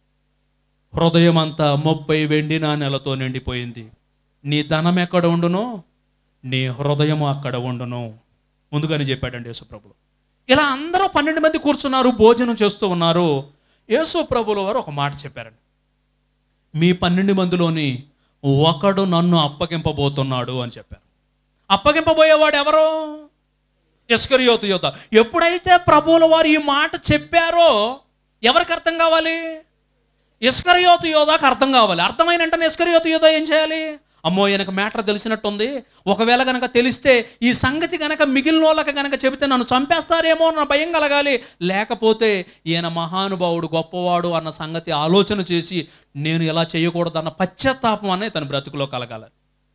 B: హృదయం అంతా ముప్పై వెండి నాణెలతో నిండిపోయింది నీ ధనం ఎక్కడ ఉండునో నీ హృదయం అక్కడ ఉండును ముందుగానే చెప్పాడండి యేసుప్రభులు ఇలా అందరూ పన్నెండు మంది కూర్చున్నారు భోజనం చేస్తూ ఉన్నారు యేసు ప్రభుల వారు ఒక మాట చెప్పారండి మీ పన్నెండు మందిలోని ఒకడు నన్ను అప్పగింపబోతున్నాడు అని చెప్పారు అప్పగింపబోయేవాడు ఎవరు ఇస్కరియోతు యోత ఎప్పుడైతే ప్రభువుల వారు ఈ మాట చెప్పారో ఎవరికి అర్థం కావాలి ఇస్కరియోతు యోధాకు అర్థం కావాలి అర్థమైన వెంటనే ఇస్కరియోతు యోధ ఏం చేయాలి అమ్మో ఈయనకు మ్యాటర్ తెలిసినట్టుంది ఒకవేళ గనక తెలిస్తే ఈ సంగతి గనక మిగిలిన వాళ్ళకి గనక చెబితే నన్ను చంపేస్తారేమో అన్న భయం కలగాలి లేకపోతే ఈయన మహానుభావుడు గొప్పవాడు అన్న సంగతి ఆలోచన చేసి నేను ఇలా చేయకూడదు అన్న పశ్చాత్తాపం అనే తన బ్రతుకులో కలగాలి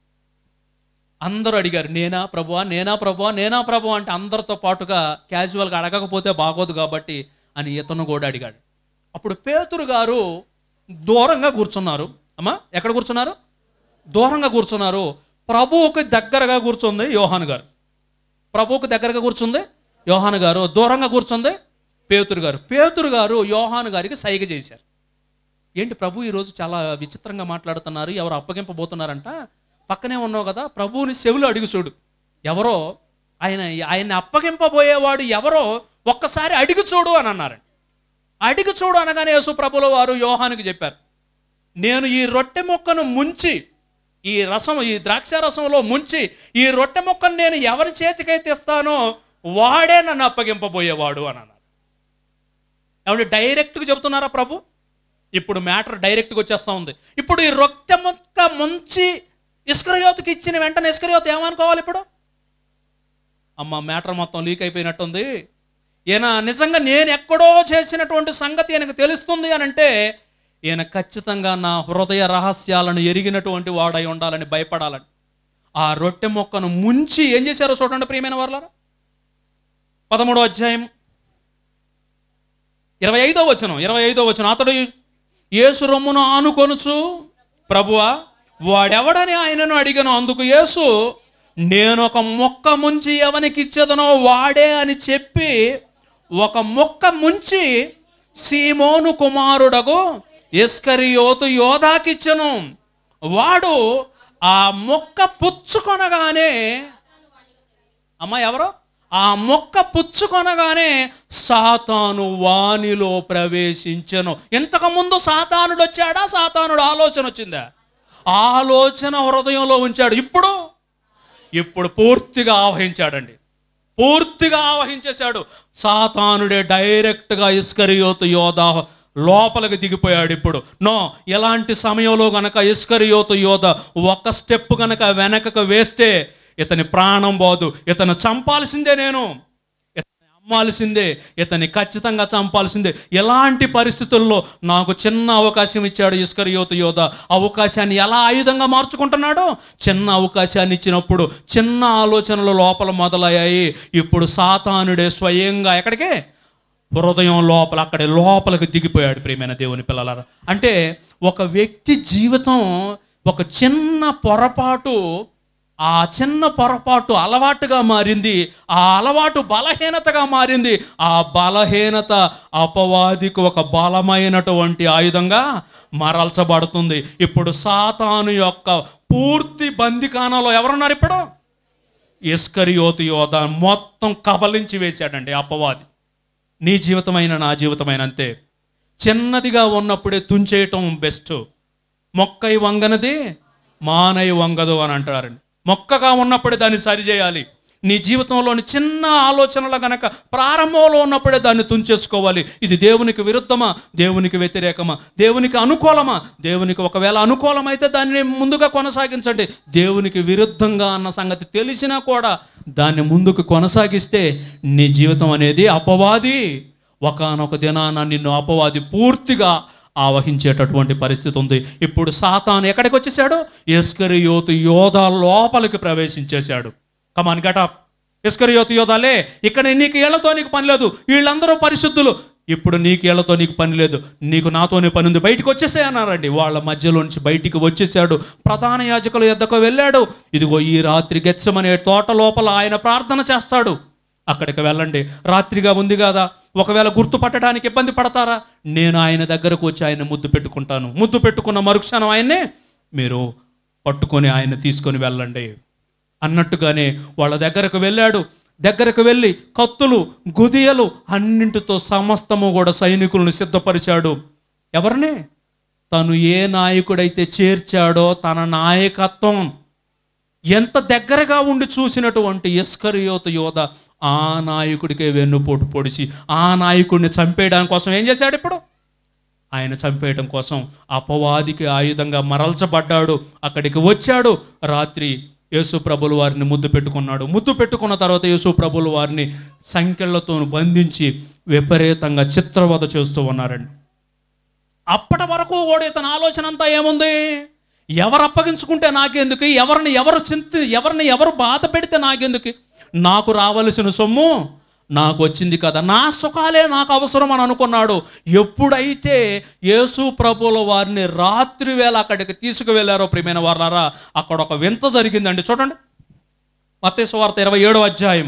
B: అందరూ అడిగారు నేనా ప్రభువా నేనా ప్రభువా నేనా ప్రభు అంటే అందరితో పాటుగా క్యాజువల్గా అడగకపోతే బాగోదు కాబట్టి అని ఇతను కూడా అడిగాడు అప్పుడు పేతురు గారు దూరంగా కూర్చున్నారు అమ్మా ఎక్కడ కూర్చున్నారు దూరంగా కూర్చున్నారు ప్రభువుకి దగ్గరగా కూర్చుంది యోహాన్ గారు ప్రభువుకి దగ్గరగా కూర్చుంది యోహాన్ గారు దూరంగా కూర్చుంది పేతురు గారు పేతురు గారు యోహాన్ గారికి సైగ చేశారు ఏంటి ప్రభు ఈరోజు చాలా విచిత్రంగా మాట్లాడుతున్నారు ఎవరు అప్పగింపబోతున్నారంట పక్కనే ఉన్నావు కదా ప్రభువుని చెవులు అడుగు చూడు ఎవరో ఆయన ఆయన్ని అప్పగింపబోయేవాడు ఎవరో ఒక్కసారి అడిగి చూడు అని అన్నారండి అడిగి చూడు అనగానే యేసు ప్రభుల వారు యోహానికి చెప్పారు నేను ఈ రొట్టె మొక్కను ముంచి ఈ రసం ఈ ద్రాక్ష రసంలో ముంచి ఈ రొట్టె మొక్కను నేను ఎవరి చేతికైతే ఇస్తానో వాడే నన్ను అప్పగింపబోయేవాడు అని అన్నారు ఏమంటే డైరెక్ట్గా చెబుతున్నారా ప్రభు ఇప్పుడు మ్యాటర్ డైరెక్ట్గా వచ్చేస్తా ఉంది ఇప్పుడు ఈ రొట్టె మొక్క ముంచి ఇస్కరయోతకి ఇచ్చిన వెంటనే ఇస్కరయోత్ ఏమనుకోవాలి ఇప్పుడు అమ్మ మ్యాటర్ మొత్తం లీక్ అయిపోయినట్టుంది ఈయన నిజంగా నేను ఎక్కడో చేసినటువంటి సంగతి ఈయనకు తెలుస్తుంది అని అంటే ఈయన ఖచ్చితంగా నా హృదయ రహస్యాలను ఎరిగినటువంటి వాడై ఉండాలని భయపడాలని ఆ రొట్టె మొక్కను ముంచి ఏం చేశారో చూడండి ప్రియమైన వాళ్ళారా పదమూడో అధ్యాయం ఇరవై ఐదో వచనం ఇరవై ఐదో వచనం అతడు యేసు రొమ్మును ఆనుకొనుచు ప్రభువా వాడెవడని ఆయనను అడిగాను అందుకు యేసు నేను ఒక మొక్క ముంచి ఎవనికి ఇచ్చేదనో వాడే అని చెప్పి ఒక మొక్క ముంచి సీమోను కుమారుడగు ఎస్కరియోతు యోధాకిచ్చను వాడు ఆ మొక్క పుచ్చుకొనగానే అమ్మ ఎవరు ఆ మొక్క పుచ్చుకొనగానే సాతాను వానిలో ప్రవేశించెను ఇంతకుముందు సాతానుడు వచ్చాడా సాతానుడు ఆలోచన వచ్చిందా ఆలోచన హృదయంలో ఉంచాడు ఇప్పుడు ఇప్పుడు పూర్తిగా ఆవహించాడండి పూర్తిగా ఆవహించేశాడు సాతానుడే డైరెక్ట్గా ఇస్కరియోతు యోధ లోపలికి దిగిపోయాడు ఇప్పుడు నో ఎలాంటి సమయంలో గనక ఇస్కరియోతు యోధ ఒక స్టెప్ గనక వెనకకు వేస్తే ఇతని ప్రాణం పోదు ఇతను చంపాల్సిందే నేను ఇతన్ని అమ్మాల్సిందే ఇతన్ని ఖచ్చితంగా చంపాల్సిందే ఎలాంటి పరిస్థితుల్లో నాకు చిన్న అవకాశం ఇచ్చాడు ఇస్కరియోతు యోధ అవకాశాన్ని ఎలా ఆయుధంగా మార్చుకుంటున్నాడో చిన్న అవకాశాన్ని ఇచ్చినప్పుడు చిన్న ఆలోచనలు లోపల మొదలయ్యాయి ఇప్పుడు సాతానుడే స్వయంగా ఎక్కడికి హృదయం లోపల అక్కడే లోపలికి దిగిపోయాడు ప్రియమైన దేవుని పిల్లలారా అంటే ఒక వ్యక్తి జీవితం ఒక చిన్న పొరపాటు ఆ చిన్న పొరపాటు అలవాటుగా మారింది ఆ అలవాటు బలహీనతగా మారింది ఆ బలహీనత అపవాదికి ఒక బలమైనటువంటి ఆయుధంగా మరల్చబడుతుంది ఇప్పుడు సాతాను యొక్క పూర్తి బందికానంలో ఎవరున్నారు ఇప్పుడు ఇస్కరియోతు యోధ మొత్తం కబలించి వేశాడండి అపవాది నీ జీవితమైన నా జీవితమైన అంతే చిన్నదిగా ఉన్నప్పుడే తుంచేయటం బెస్ట్ మొక్కై వంగనది మానై వంగదు అని అంటారండి మొక్కగా ఉన్నప్పుడే దాన్ని సరిచేయాలి నీ జీవితంలోని చిన్న ఆలోచనలు గనక ప్రారంభంలో ఉన్నప్పుడే దాన్ని తుంచేసుకోవాలి ఇది దేవునికి విరుద్ధమా దేవునికి వ్యతిరేకమా దేవునికి అనుకూలమా దేవునికి ఒకవేళ అనుకూలమైతే దాన్ని ముందుగా కొనసాగించండి దేవునికి విరుద్ధంగా అన్న సంగతి తెలిసినా కూడా దాన్ని ముందుకు కొనసాగిస్తే నీ జీవితం అనేది అపవాది ఒకనొక దినాన నిన్ను అపవాది పూర్తిగా ఆవహించేటటువంటి పరిస్థితి ఉంది ఇప్పుడు సాతాను ఎక్కడికి వచ్చేసాడు ఎస్కరియోతు యోధ లోపలికి ప్రవేశించేశాడు కమాన్ గటప్ ఎస్కరియోతు యోధాలే ఇక్కడ నీకు ఏళ్లతో నీకు పని లేదు వీళ్ళందరూ పరిశుద్ధులు ఇప్పుడు నీకు ఏళ్లతో నీకు పని లేదు నీకు నాతోనే పని ఉంది బయటికి వచ్చేసే అన్నారండి వాళ్ళ మధ్యలో నుంచి బయటికి వచ్చేసాడు ప్రధాన యాజకుల యొద్దకు వెళ్ళాడు ఇదిగో ఈ రాత్రి గెచ్చమనే తోట లోపల ఆయన ప్రార్థన చేస్తాడు అక్కడికి వెళ్ళండి రాత్రిగా ఉంది కదా ఒకవేళ గుర్తుపట్టడానికి ఇబ్బంది పడతారా నేను ఆయన దగ్గరకు వచ్చి ఆయన ముద్దు పెట్టుకుంటాను ముద్దు పెట్టుకున్న మరుక్షణం ఆయన్నే మీరు పట్టుకొని ఆయన తీసుకొని వెళ్ళండి అన్నట్టుగానే వాళ్ళ దగ్గరకు వెళ్ళాడు దగ్గరకు వెళ్ళి కత్తులు గుదియలు అన్నింటితో సమస్తము కూడా సైనికులను సిద్ధపరిచాడు ఎవరిని తను ఏ నాయకుడైతే చేర్చాడో తన నాయకత్వం ఎంత దగ్గరగా ఉండి చూసినటువంటి ఇస్కరియోత యోధ ఆ నాయకుడికే వెన్నుపోటు పొడిచి ఆ నాయకుడిని చంపేయడం కోసం ఏం చేశాడు ఇప్పుడు ఆయన చంపేయడం కోసం అపవాదికి ఆయుధంగా మరల్చబడ్డాడు అక్కడికి వచ్చాడు రాత్రి యేసు ప్రభుల వారిని ముద్దు పెట్టుకున్నాడు ముద్దు పెట్టుకున్న తర్వాత యేసు ప్రభుల వారిని సంఖ్యలతో బంధించి విపరీతంగా చిత్రవద చేస్తూ ఉన్నారండి అప్పటి వరకు కూడా ఇతని ఆలోచన అంతా ఏముంది ఎవరు అప్పగించుకుంటే నాకెందుకు ఎవరిని ఎవరు చింత ఎవరిని ఎవరు బాధ పెడితే నాకెందుకు నాకు రావలసిన సొమ్ము నాకు వచ్చింది కదా నా సుఖాలే నాకు అవసరం అని అనుకున్నాడు ఎప్పుడైతే యేసు ప్రభుల వారిని రాత్రి వేళ అక్కడికి తీసుకువెళ్ళారో ప్రియమైన వారారా అక్కడ ఒక వింత జరిగిందండి చూడండి మత్తేసు వార్త ఇరవై ఏడో అధ్యాయం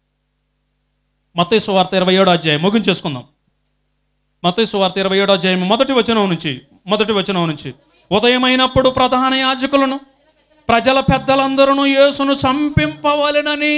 B: మత్తేసు వార్త ఇరవై ఏడో అధ్యాయం ముగించేసుకుందాం మత్తయి వార్త ఇరవై ఏడో అధ్యాయం మొదటి వచనం నుంచి మొదటి వచనం నుంచి ఉదయమైనప్పుడు ప్రధాన యాజకులను ప్రజల పెద్దలందరూ యేసును చంపింపవలెనని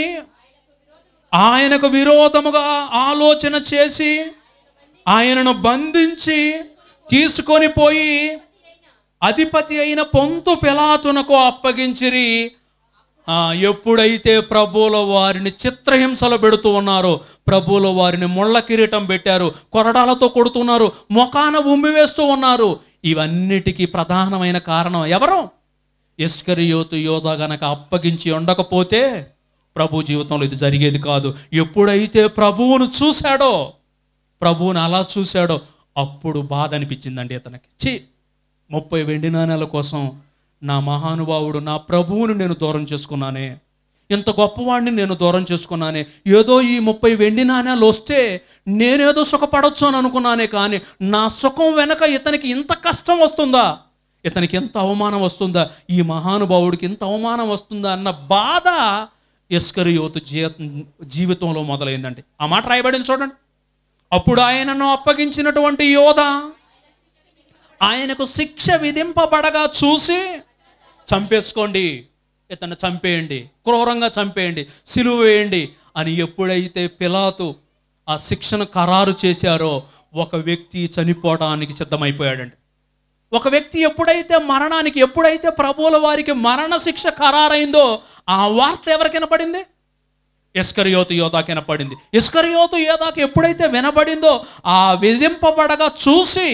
B: ఆయనకు విరోధముగా ఆలోచన చేసి ఆయనను బంధించి తీసుకొని పోయి అధిపతి అయిన పొంతు పిలాతునకు అప్పగించిరి ఆ, ఎప్పుడైతే ప్రభువుల వారిని చిత్రహింసలు పెడుతూ ఉన్నారో ప్రభువుల వారిని ముళ్ళ కిరీటం పెట్టారు కొరడాలతో కొడుతున్నారు ముఖాన ఉమ్మి వేస్తూ ఉన్నారు ఇవన్నిటికీ ప్రధానమైన కారణం ఎవరు ఇస్కరియోతు యోధ గనక అప్పగించి ఉండకపోతే ప్రభు జీవితంలో ఇది జరిగేది కాదు ఎప్పుడైతే ప్రభువును చూశాడో ప్రభువుని అలా చూశాడో అప్పుడు బాధ అనిపించిందండి ఇతనికి ఛీ ముప్పై వెండి నాణేల కోసం నా మహానుభావుడు నా ప్రభువును నేను దూరం చేసుకున్నానే ఇంత గొప్పవాడిని నేను దూరం చేసుకున్నానే ఏదో ఈ ముప్పై వెండి నాణ్యాలు వస్తే నేనేదో సుఖపడొచ్చు అని అనుకున్నానే కానీ నా సుఖం వెనక ఇతనికి ఇంత కష్టం వస్తుందా ఇతనికి ఎంత అవమానం వస్తుందా ఈ మహానుభావుడికి ఎంత అవమానం వస్తుందా అన్న బాధ ఇస్కరియోతు జీ జీవితంలో మొదలైందండి ఆ మాట రాయబడింది చూడండి అప్పుడు ఆయనను అప్పగించినటువంటి యోధ ఆయనకు శిక్ష విధింపబడగా చూసి చంపేసుకోండి ఇతన్ని చంపేయండి క్రూరంగా చంపేయండి సిలువ వేయండి అని ఎప్పుడైతే పిలాతు ఆ శిక్షను ఖరారు చేశారో ఒక వ్యక్తి చనిపోవడానికి సిద్ధమైపోయాడండి ఒక వ్యక్తి ఎప్పుడైతే మరణానికి ఎప్పుడైతే ప్రభువుల వారికి మరణ శిక్ష ఖరారైందో ఆ వార్త ఎవరికి వినపడింది ఇస్కరియోతు యోధాకి వినపడింది ఇస్కరియోతు యోధాకి ఎప్పుడైతే వినపడిందో ఆ విధింపబడగా చూసి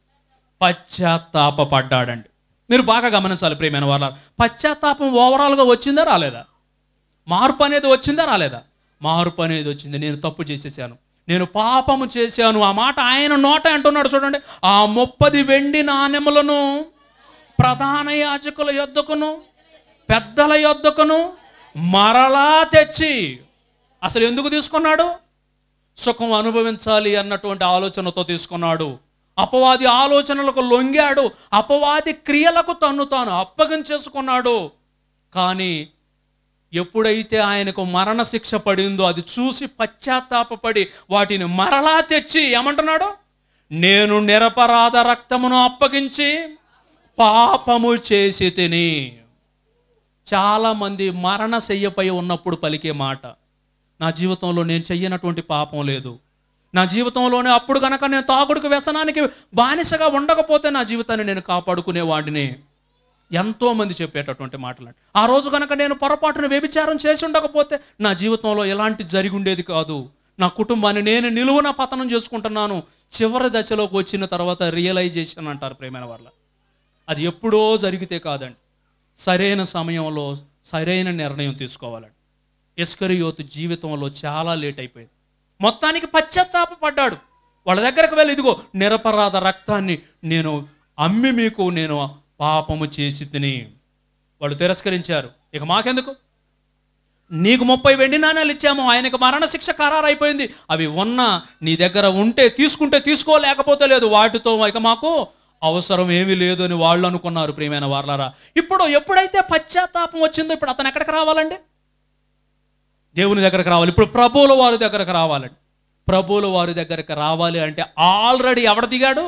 B: పశ్చాత్తాపడ్డాడండి మీరు బాగా గమనించాలి ప్రియమైన వాళ్ళ పశ్చాత్తాపం ఓవరాల్గా వచ్చిందా రాలేదా మార్పు అనేది వచ్చిందా రాలేదా మార్పు అనేది వచ్చింది నేను తప్పు చేసేసాను నేను పాపము చేశాను ఆ మాట ఆయన నోట అంటున్నాడు చూడండి ఆ ముప్పది వెండి నాణెములను ప్రధాన యాజకుల యొద్దకును పెద్దల యొద్దకును మరలా తెచ్చి అసలు ఎందుకు తీసుకున్నాడు సుఖం అనుభవించాలి అన్నటువంటి ఆలోచనతో తీసుకున్నాడు అపవాది ఆలోచనలకు లొంగాడు అపవాది క్రియలకు తన్ను తాను అప్పగించేసుకున్నాడు కానీ ఎప్పుడైతే ఆయనకు మరణశిక్ష పడిందో అది చూసి పశ్చాత్తాపపడి వాటిని మరలా తెచ్చి ఏమంటున్నాడు నేను నిరపరాధ రక్తమును అప్పగించి పాపము చేసి తిని చాలామంది మరణశయ్యపై ఉన్నప్పుడు పలికే మాట నా జీవితంలో నేను చెయ్యనటువంటి పాపం లేదు నా జీవితంలోనే అప్పుడు గనక నేను తాగుడుకు వ్యసనానికి బానిసగా ఉండకపోతే నా జీవితాన్ని నేను కాపాడుకునేవాడిని ఎంతో మంది చెప్పేటటువంటి మాటలు ఆ రోజు కనుక నేను పొరపాటున వ్యభిచారం చేసి ఉండకపోతే నా జీవితంలో ఎలాంటి జరిగి ఉండేది కాదు నా కుటుంబాన్ని నేను నిలువున పతనం చేసుకుంటున్నాను చివరి దశలోకి వచ్చిన తర్వాత రియలైజేషన్ అంటారు ప్రేమైన వాళ్ళ అది ఎప్పుడో జరిగితే కాదండి సరైన సమయంలో సరైన నిర్ణయం తీసుకోవాలండి ఇస్కరియోతు జీవితంలో చాలా లేట్ అయిపోయింది మొత్తానికి పశ్చాత్తాపడ్డాడు వాళ్ళ దగ్గరకు వెళ్ళి ఇదిగో నిరపరాధ రక్తాన్ని నేను అమ్మి మీకు నేను పాపము చేసి తిని వాళ్ళు తిరస్కరించారు ఇక మాకెందుకు నీకు ముప్పై వెండి నాణాలు ఇచ్చాము ఆయనకు మరణశిక్ష ఖరారు అయిపోయింది అవి ఉన్నా నీ దగ్గర ఉంటే తీసుకుంటే తీసుకో లేకపోతే లేదు వాటితో ఇక మాకు అవసరం ఏమీ లేదు అని వాళ్ళు అనుకున్నారు ప్రియమైన వాళ్ళారా ఇప్పుడు ఎప్పుడైతే పశ్చాత్తాపం వచ్చిందో ఇప్పుడు అతను ఎక్కడికి రావాలండి దేవుని దగ్గరకు రావాలి ఇప్పుడు ప్రభువుల వారి దగ్గరకు రావాలండి ప్రభువుల వారి దగ్గరకు రావాలి అంటే ఆల్రెడీ ఎవడ దిగాడు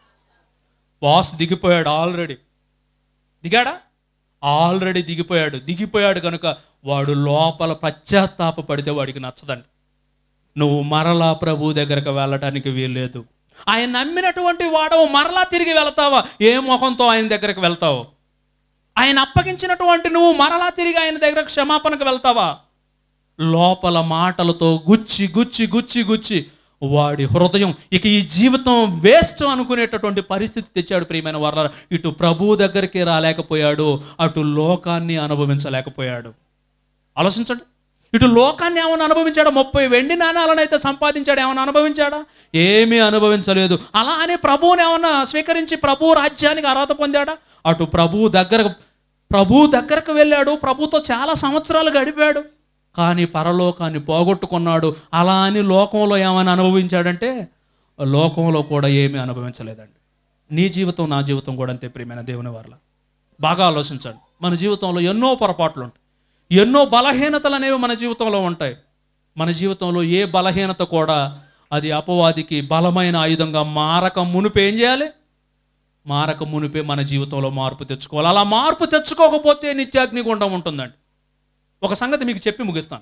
B: బాస్ దిగిపోయాడు ఆల్రెడీ దిగాడా ఆల్రెడీ దిగిపోయాడు దిగిపోయాడు కనుక వాడు లోపల పశ్చాత్తాప పడితే వాడికి నచ్చదండి నువ్వు మరలా ప్రభు దగ్గరకు వెళ్ళటానికి వీల్లేదు ఆయన నమ్మినటువంటి వాడవు మరలా తిరిగి వెళ్తావా ఏ ముఖంతో ఆయన దగ్గరకు వెళ్తావు ఆయన అప్పగించినటువంటి నువ్వు మరలా తిరిగి ఆయన దగ్గర క్షమాపణకు వెళ్తావా లోపల మాటలతో గుచ్చి గుచ్చి గుచ్చి గుచ్చి వాడి హృదయం ఇక ఈ జీవితం వేస్ట్ అనుకునేటటువంటి పరిస్థితి తెచ్చాడు ప్రియమైన వారు ఇటు ప్రభువు దగ్గరికి రాలేకపోయాడు అటు లోకాన్ని అనుభవించలేకపోయాడు ఆలోచించండి ఇటు లోకాన్ని ఏమైనా అనుభవించాడా ముప్పై వెండి నాణాలను అయితే సంపాదించాడు ఏమైనా అనుభవించాడా ఏమీ అనుభవించలేదు అలా అని ప్రభువుని ఏమన్నా స్వీకరించి ప్రభు రాజ్యానికి అర్హత పొందాడా అటు ప్రభువు దగ్గర ప్రభు దగ్గరకు వెళ్ళాడు ప్రభుతో చాలా సంవత్సరాలు గడిపాడు కానీ పరలోకాన్ని పోగొట్టుకున్నాడు అలా అని లోకంలో ఏమైనా అనుభవించాడంటే లోకంలో కూడా ఏమీ అనుభవించలేదండి నీ జీవితం నా జీవితం కూడా అంతే ప్రియమైన దేవుని వల్ల బాగా ఆలోచించండి మన జీవితంలో ఎన్నో పొరపాట్లు ఉంటాయి ఎన్నో బలహీనతలు అనేవి మన జీవితంలో ఉంటాయి మన జీవితంలో ఏ బలహీనత కూడా అది అపవాదికి బలమైన ఆయుధంగా మారక మునిపే ఏం చేయాలి మారక మునిపే మన జీవితంలో మార్పు తెచ్చుకోవాలి అలా మార్పు తెచ్చుకోకపోతే నిత్యాగ్నిగుండం ఉంటుందండి ఒక సంగతి మీకు చెప్పి ముగిస్తాను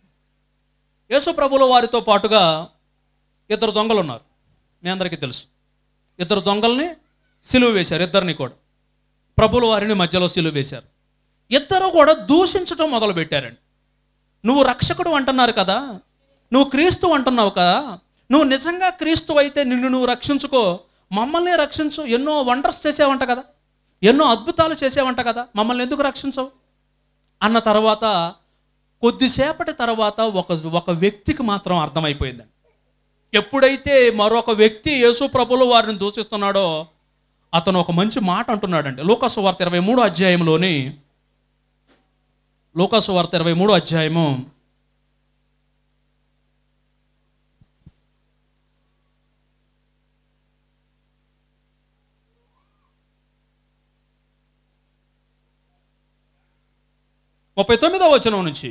B: యేసు ప్రభుల వారితో పాటుగా ఇద్దరు దొంగలు ఉన్నారు మీ అందరికీ తెలుసు ఇద్దరు దొంగల్ని సిలువ వేశారు ఇద్దరిని కూడా ప్రభుల వారిని మధ్యలో సిలువ వేశారు ఇద్దరు కూడా దూషించడం మొదలు పెట్టారండి నువ్వు రక్షకుడు అంటున్నారు కదా నువ్వు క్రీస్తు అంటున్నావు కదా నువ్వు నిజంగా క్రీస్తు అయితే నిన్ను నువ్వు రక్షించుకో మమ్మల్ని రక్షించు ఎన్నో వండర్స్ చేసావంట కదా ఎన్నో అద్భుతాలు చేసావంట కదా మమ్మల్ని ఎందుకు రక్షించవు అన్న తర్వాత కొద్దిసేపటి తర్వాత ఒక ఒక వ్యక్తికి మాత్రం అర్థమైపోయిందండి ఎప్పుడైతే మరొక వ్యక్తి యేసు ప్రభులు వారిని దూషిస్తున్నాడో అతను ఒక మంచి మాట అంటున్నాడండి లోకాసు వార్త ఇరవై మూడు అధ్యాయంలోని లోకాసు వార్త ఇరవై మూడు అధ్యాయము ముప్పై తొమ్మిదో వచనం నుంచి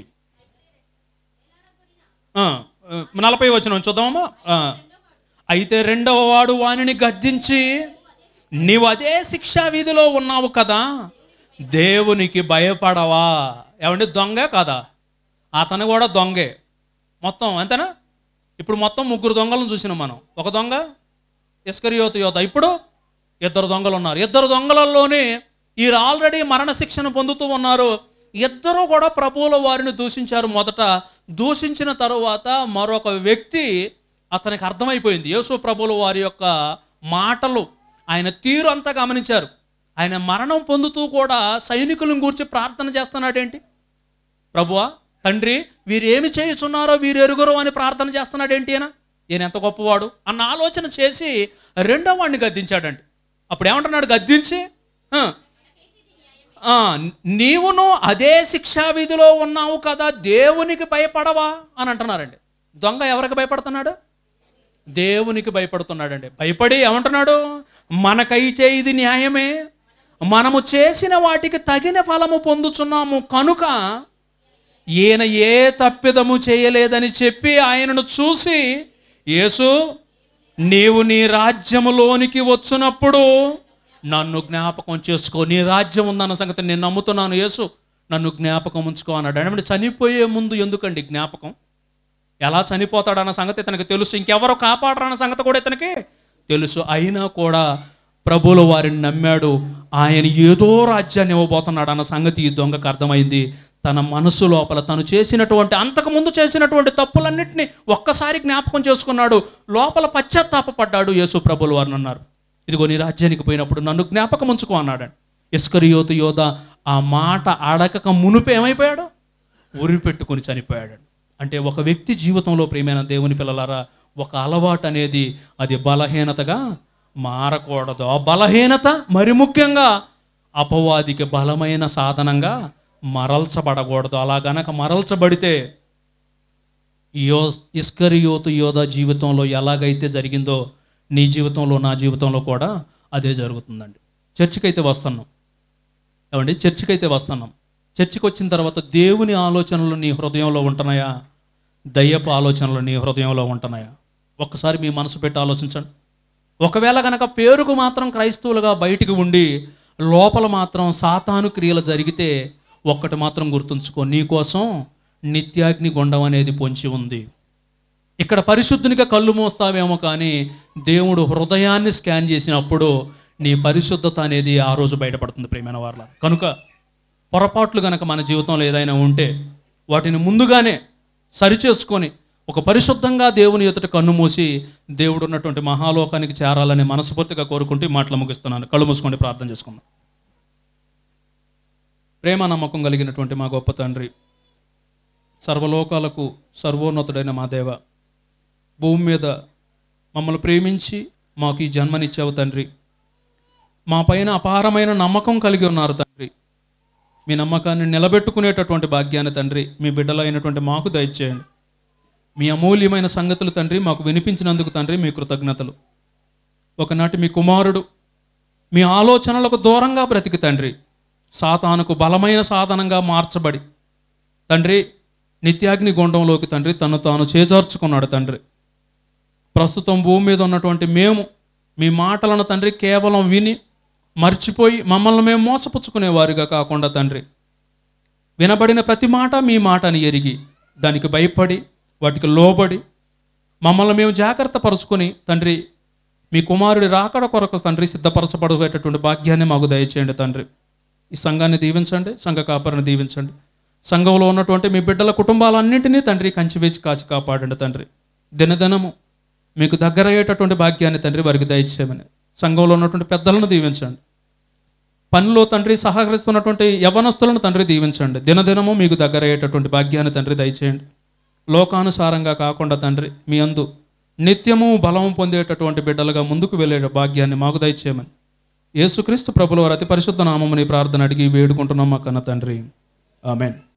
B: ఆ, ఆ, నలభై వచనం చూద్దామమ్మా ఆ. అయితే రెండవ వాడు వానిని గద్దించి నీవు అదే శిక్షా వీధిలో ఉన్నావు కదా దేవునికి భయపడవా ఏమండి దొంగ కదా అతను కూడా దొంగే మొత్తం అంతేనా ఇప్పుడు మొత్తం ముగ్గురు దొంగలను చూసినాం మనం ఒక దొంగ ఇస్కరియోతు యోధ ఇప్పుడు ఇద్దరు దొంగలు ఉన్నారు ఇద్దరు దొంగలలోనే వీరు ఆల్రెడీ మరణ శిక్షను పొందుతూ ఉన్నారు ఇద్దరు కూడా ప్రభువుల వారిని దూషించారు మొదట దూషించిన తరువాత మరొక వ్యక్తి అతనికి అర్థమైపోయింది యేసు ప్రభువుల వారి యొక్క మాటలు ఆయన తీరు అంతా గమనించారు ఆయన మరణం పొందుతూ కూడా సైనికులను గూర్చి ప్రార్థన చేస్తున్నాడేంటి ప్రభువా తండ్రి వీరు ఏమి చేయుచున్నారో వీరు ఎరుగురు అని ప్రార్థన చేస్తున్నాడేంటి అయినా ఈయన ఎంత గొప్పవాడు అన్న ఆలోచన చేసి రెండో వాడిని గద్దించాడండి అప్పుడు ఏమంటున్నాడు గద్దించి "ఆ, ఆ, నీవును అదే శిక్షా విధిలో ఉన్నావు కదా దేవునికి భయపడవా అని అంటున్నారండి దొంగ ఎవరికి భయపడుతున్నాడు దేవునికి భయపడుతున్నాడండి భయపడి ఏమంటున్నాడు మనకైతే ఇది న్యాయమే మనము చేసిన వాటికి తగిన ఫలము పొందుచున్నాము కనుక ఈయన ఏ తప్పిదము చేయలేదని చెప్పి ఆయనను చూసి యేసు నీవు నీ రాజ్యములోనికి వచ్చినప్పుడు నన్ను జ్ఞాపకం చేసుకో నీ రాజ్యం ఉందన్న సంగతి నేను నమ్ముతున్నాను యేసు నన్ను జ్ఞాపకం ఉంచుకో అన్నాడు అంటే చనిపోయే ముందు ఎందుకండి జ్ఞాపకం ఎలా చనిపోతాడన్న సంగతి ఇతనికి తెలుసు ఇంకెవరు కాపాడరన్న సంగతి కూడా ఇతనికి తెలుసు అయినా కూడా ప్రభువుల వారిని నమ్మాడు ఆయన ఏదో రాజ్యాన్ని ఇవ్వబోతున్నాడు అన్న సంగతి ఈ దొంగకు అర్థమైంది తన మనసు లోపల తను చేసినటువంటి అంతకుముందు చేసినటువంటి తప్పులన్నింటినీ ఒక్కసారి జ్ఞాపకం చేసుకున్నాడు లోపల పశ్చాత్తాపడ్డాడు యేసు ప్రభుల వారిని అన్నారు ఇదిగో నీ రాజ్యానికి పోయినప్పుడు నన్ను జ్ఞాపకం ఉంచుకో అన్నాడండి ఇస్కరియోతు యోధ ఆ మాట అడగక మునుపు ఏమైపోయాడు ఉరి పెట్టుకుని చనిపోయాడు అంటే ఒక వ్యక్తి జీవితంలో ప్రియమైన దేవుని పిల్లలారా ఒక అలవాటు అనేది అది బలహీనతగా మారకూడదు ఆ బలహీనత మరి ముఖ్యంగా అపవాదికి బలమైన సాధనంగా మరల్చబడకూడదు అలా గనక మరల్చబడితే యో ఇస్కరియోతు యోధ జీవితంలో ఎలాగైతే జరిగిందో నీ జీవితంలో నా జీవితంలో కూడా అదే జరుగుతుందండి చర్చికి అయితే వస్తున్నాం ఏమండి చర్చికి అయితే వస్తున్నాం చర్చికి వచ్చిన తర్వాత దేవుని ఆలోచనలు నీ హృదయంలో ఉంటున్నాయా దయ్యపు ఆలోచనలు నీ హృదయంలో ఉంటున్నాయా ఒక్కసారి మీ మనసు పెట్టి ఆలోచించండి ఒకవేళ గనక పేరుకు మాత్రం క్రైస్తవులుగా బయటికి ఉండి లోపల మాత్రం సాతాను క్రియలు జరిగితే ఒక్కటి మాత్రం గుర్తుంచుకో నీకోసం నిత్యాగ్ని గుండం అనేది పొంచి ఉంది ఇక్కడ పరిశుద్ధునిగా కళ్ళు మోస్తావేమో కానీ దేవుడు హృదయాన్ని స్కాన్ చేసినప్పుడు నీ పరిశుద్ధత అనేది ఆ రోజు బయటపడుతుంది ప్రేమైన వాళ్ళ కనుక పొరపాట్లు గనక మన జీవితంలో ఏదైనా ఉంటే వాటిని ముందుగానే సరిచేసుకొని ఒక పరిశుద్ధంగా దేవుని ఎదుట కన్ను మూసి దేవుడు ఉన్నటువంటి మహాలోకానికి చేరాలని మనస్ఫూర్తిగా కోరుకుంటూ ఈ మాటలు ముగిస్తున్నాను కళ్ళు మూసుకొని ప్రార్థన చేసుకుందాం ప్రేమ నమ్మకం కలిగినటువంటి మా గొప్ప తండ్రి సర్వలోకాలకు సర్వోన్నతుడైన మా దేవ భూమి మీద మమ్మల్ని ప్రేమించి మాకు ఈ జన్మనిచ్చావు తండ్రి మా పైన అపారమైన నమ్మకం కలిగి ఉన్నారు తండ్రి మీ నమ్మకాన్ని నిలబెట్టుకునేటటువంటి భాగ్యాన్ని తండ్రి మీ బిడ్డలైనటువంటి మాకు దయచేయండి మీ అమూల్యమైన సంగతులు తండ్రి మాకు వినిపించినందుకు తండ్రి మీ కృతజ్ఞతలు ఒకనాటి మీ కుమారుడు మీ ఆలోచనలకు దూరంగా బ్రతికి తండ్రి సాతానుకు బలమైన సాధనంగా మార్చబడి తండ్రి నిత్యాగ్ని గుండంలోకి తండ్రి తను తాను చేజార్చుకున్నాడు తండ్రి ప్రస్తుతం భూమి మీద ఉన్నటువంటి మేము మీ మాటలను తండ్రి కేవలం విని మర్చిపోయి మమ్మల్ని మేము మోసపుచ్చుకునేవారిగా కాకుండా తండ్రి వినబడిన ప్రతి మాట మీ మాట అని ఎరిగి దానికి భయపడి వాటికి లోబడి మమ్మల్ని మేము జాగ్రత్త పరుచుకొని తండ్రి మీ కుమారుడి రాకడ కొరకు తండ్రి సిద్ధపరచబడేటటువంటి భాగ్యాన్ని మాకు దయచేయండి తండ్రి ఈ సంఘాన్ని దీవించండి సంఘ కాపరిని దీవించండి సంఘంలో ఉన్నటువంటి మీ బిడ్డల కుటుంబాలన్నింటినీ తండ్రి కంచి వేసి కాచి కాపాడండి తండ్రి దినదినము మీకు దగ్గర అయ్యేటటువంటి భాగ్యాన్ని తండ్రి వారికి దయచేయమని సంఘంలో ఉన్నటువంటి పెద్దలను దీవించండి పనిలో తండ్రి సహకరిస్తున్నటువంటి యవనస్తులను తండ్రి దీవించండి దినదినము మీకు దగ్గర అయ్యేటటువంటి భాగ్యాన్ని తండ్రి దయచేయండి లోకానుసారంగా కాకుండా తండ్రి మీ అందు నిత్యము బలము పొందేటటువంటి బిడ్డలుగా ముందుకు వెళ్ళే భాగ్యాన్ని మాకు దయచేయమని యేసుక్రీస్తు ప్రభుల వారి అతి పరిశుద్ధ నామముని ప్రార్థన అడిగి వేడుకుంటున్నాం మా కన్న తండ్రి ఆమెన్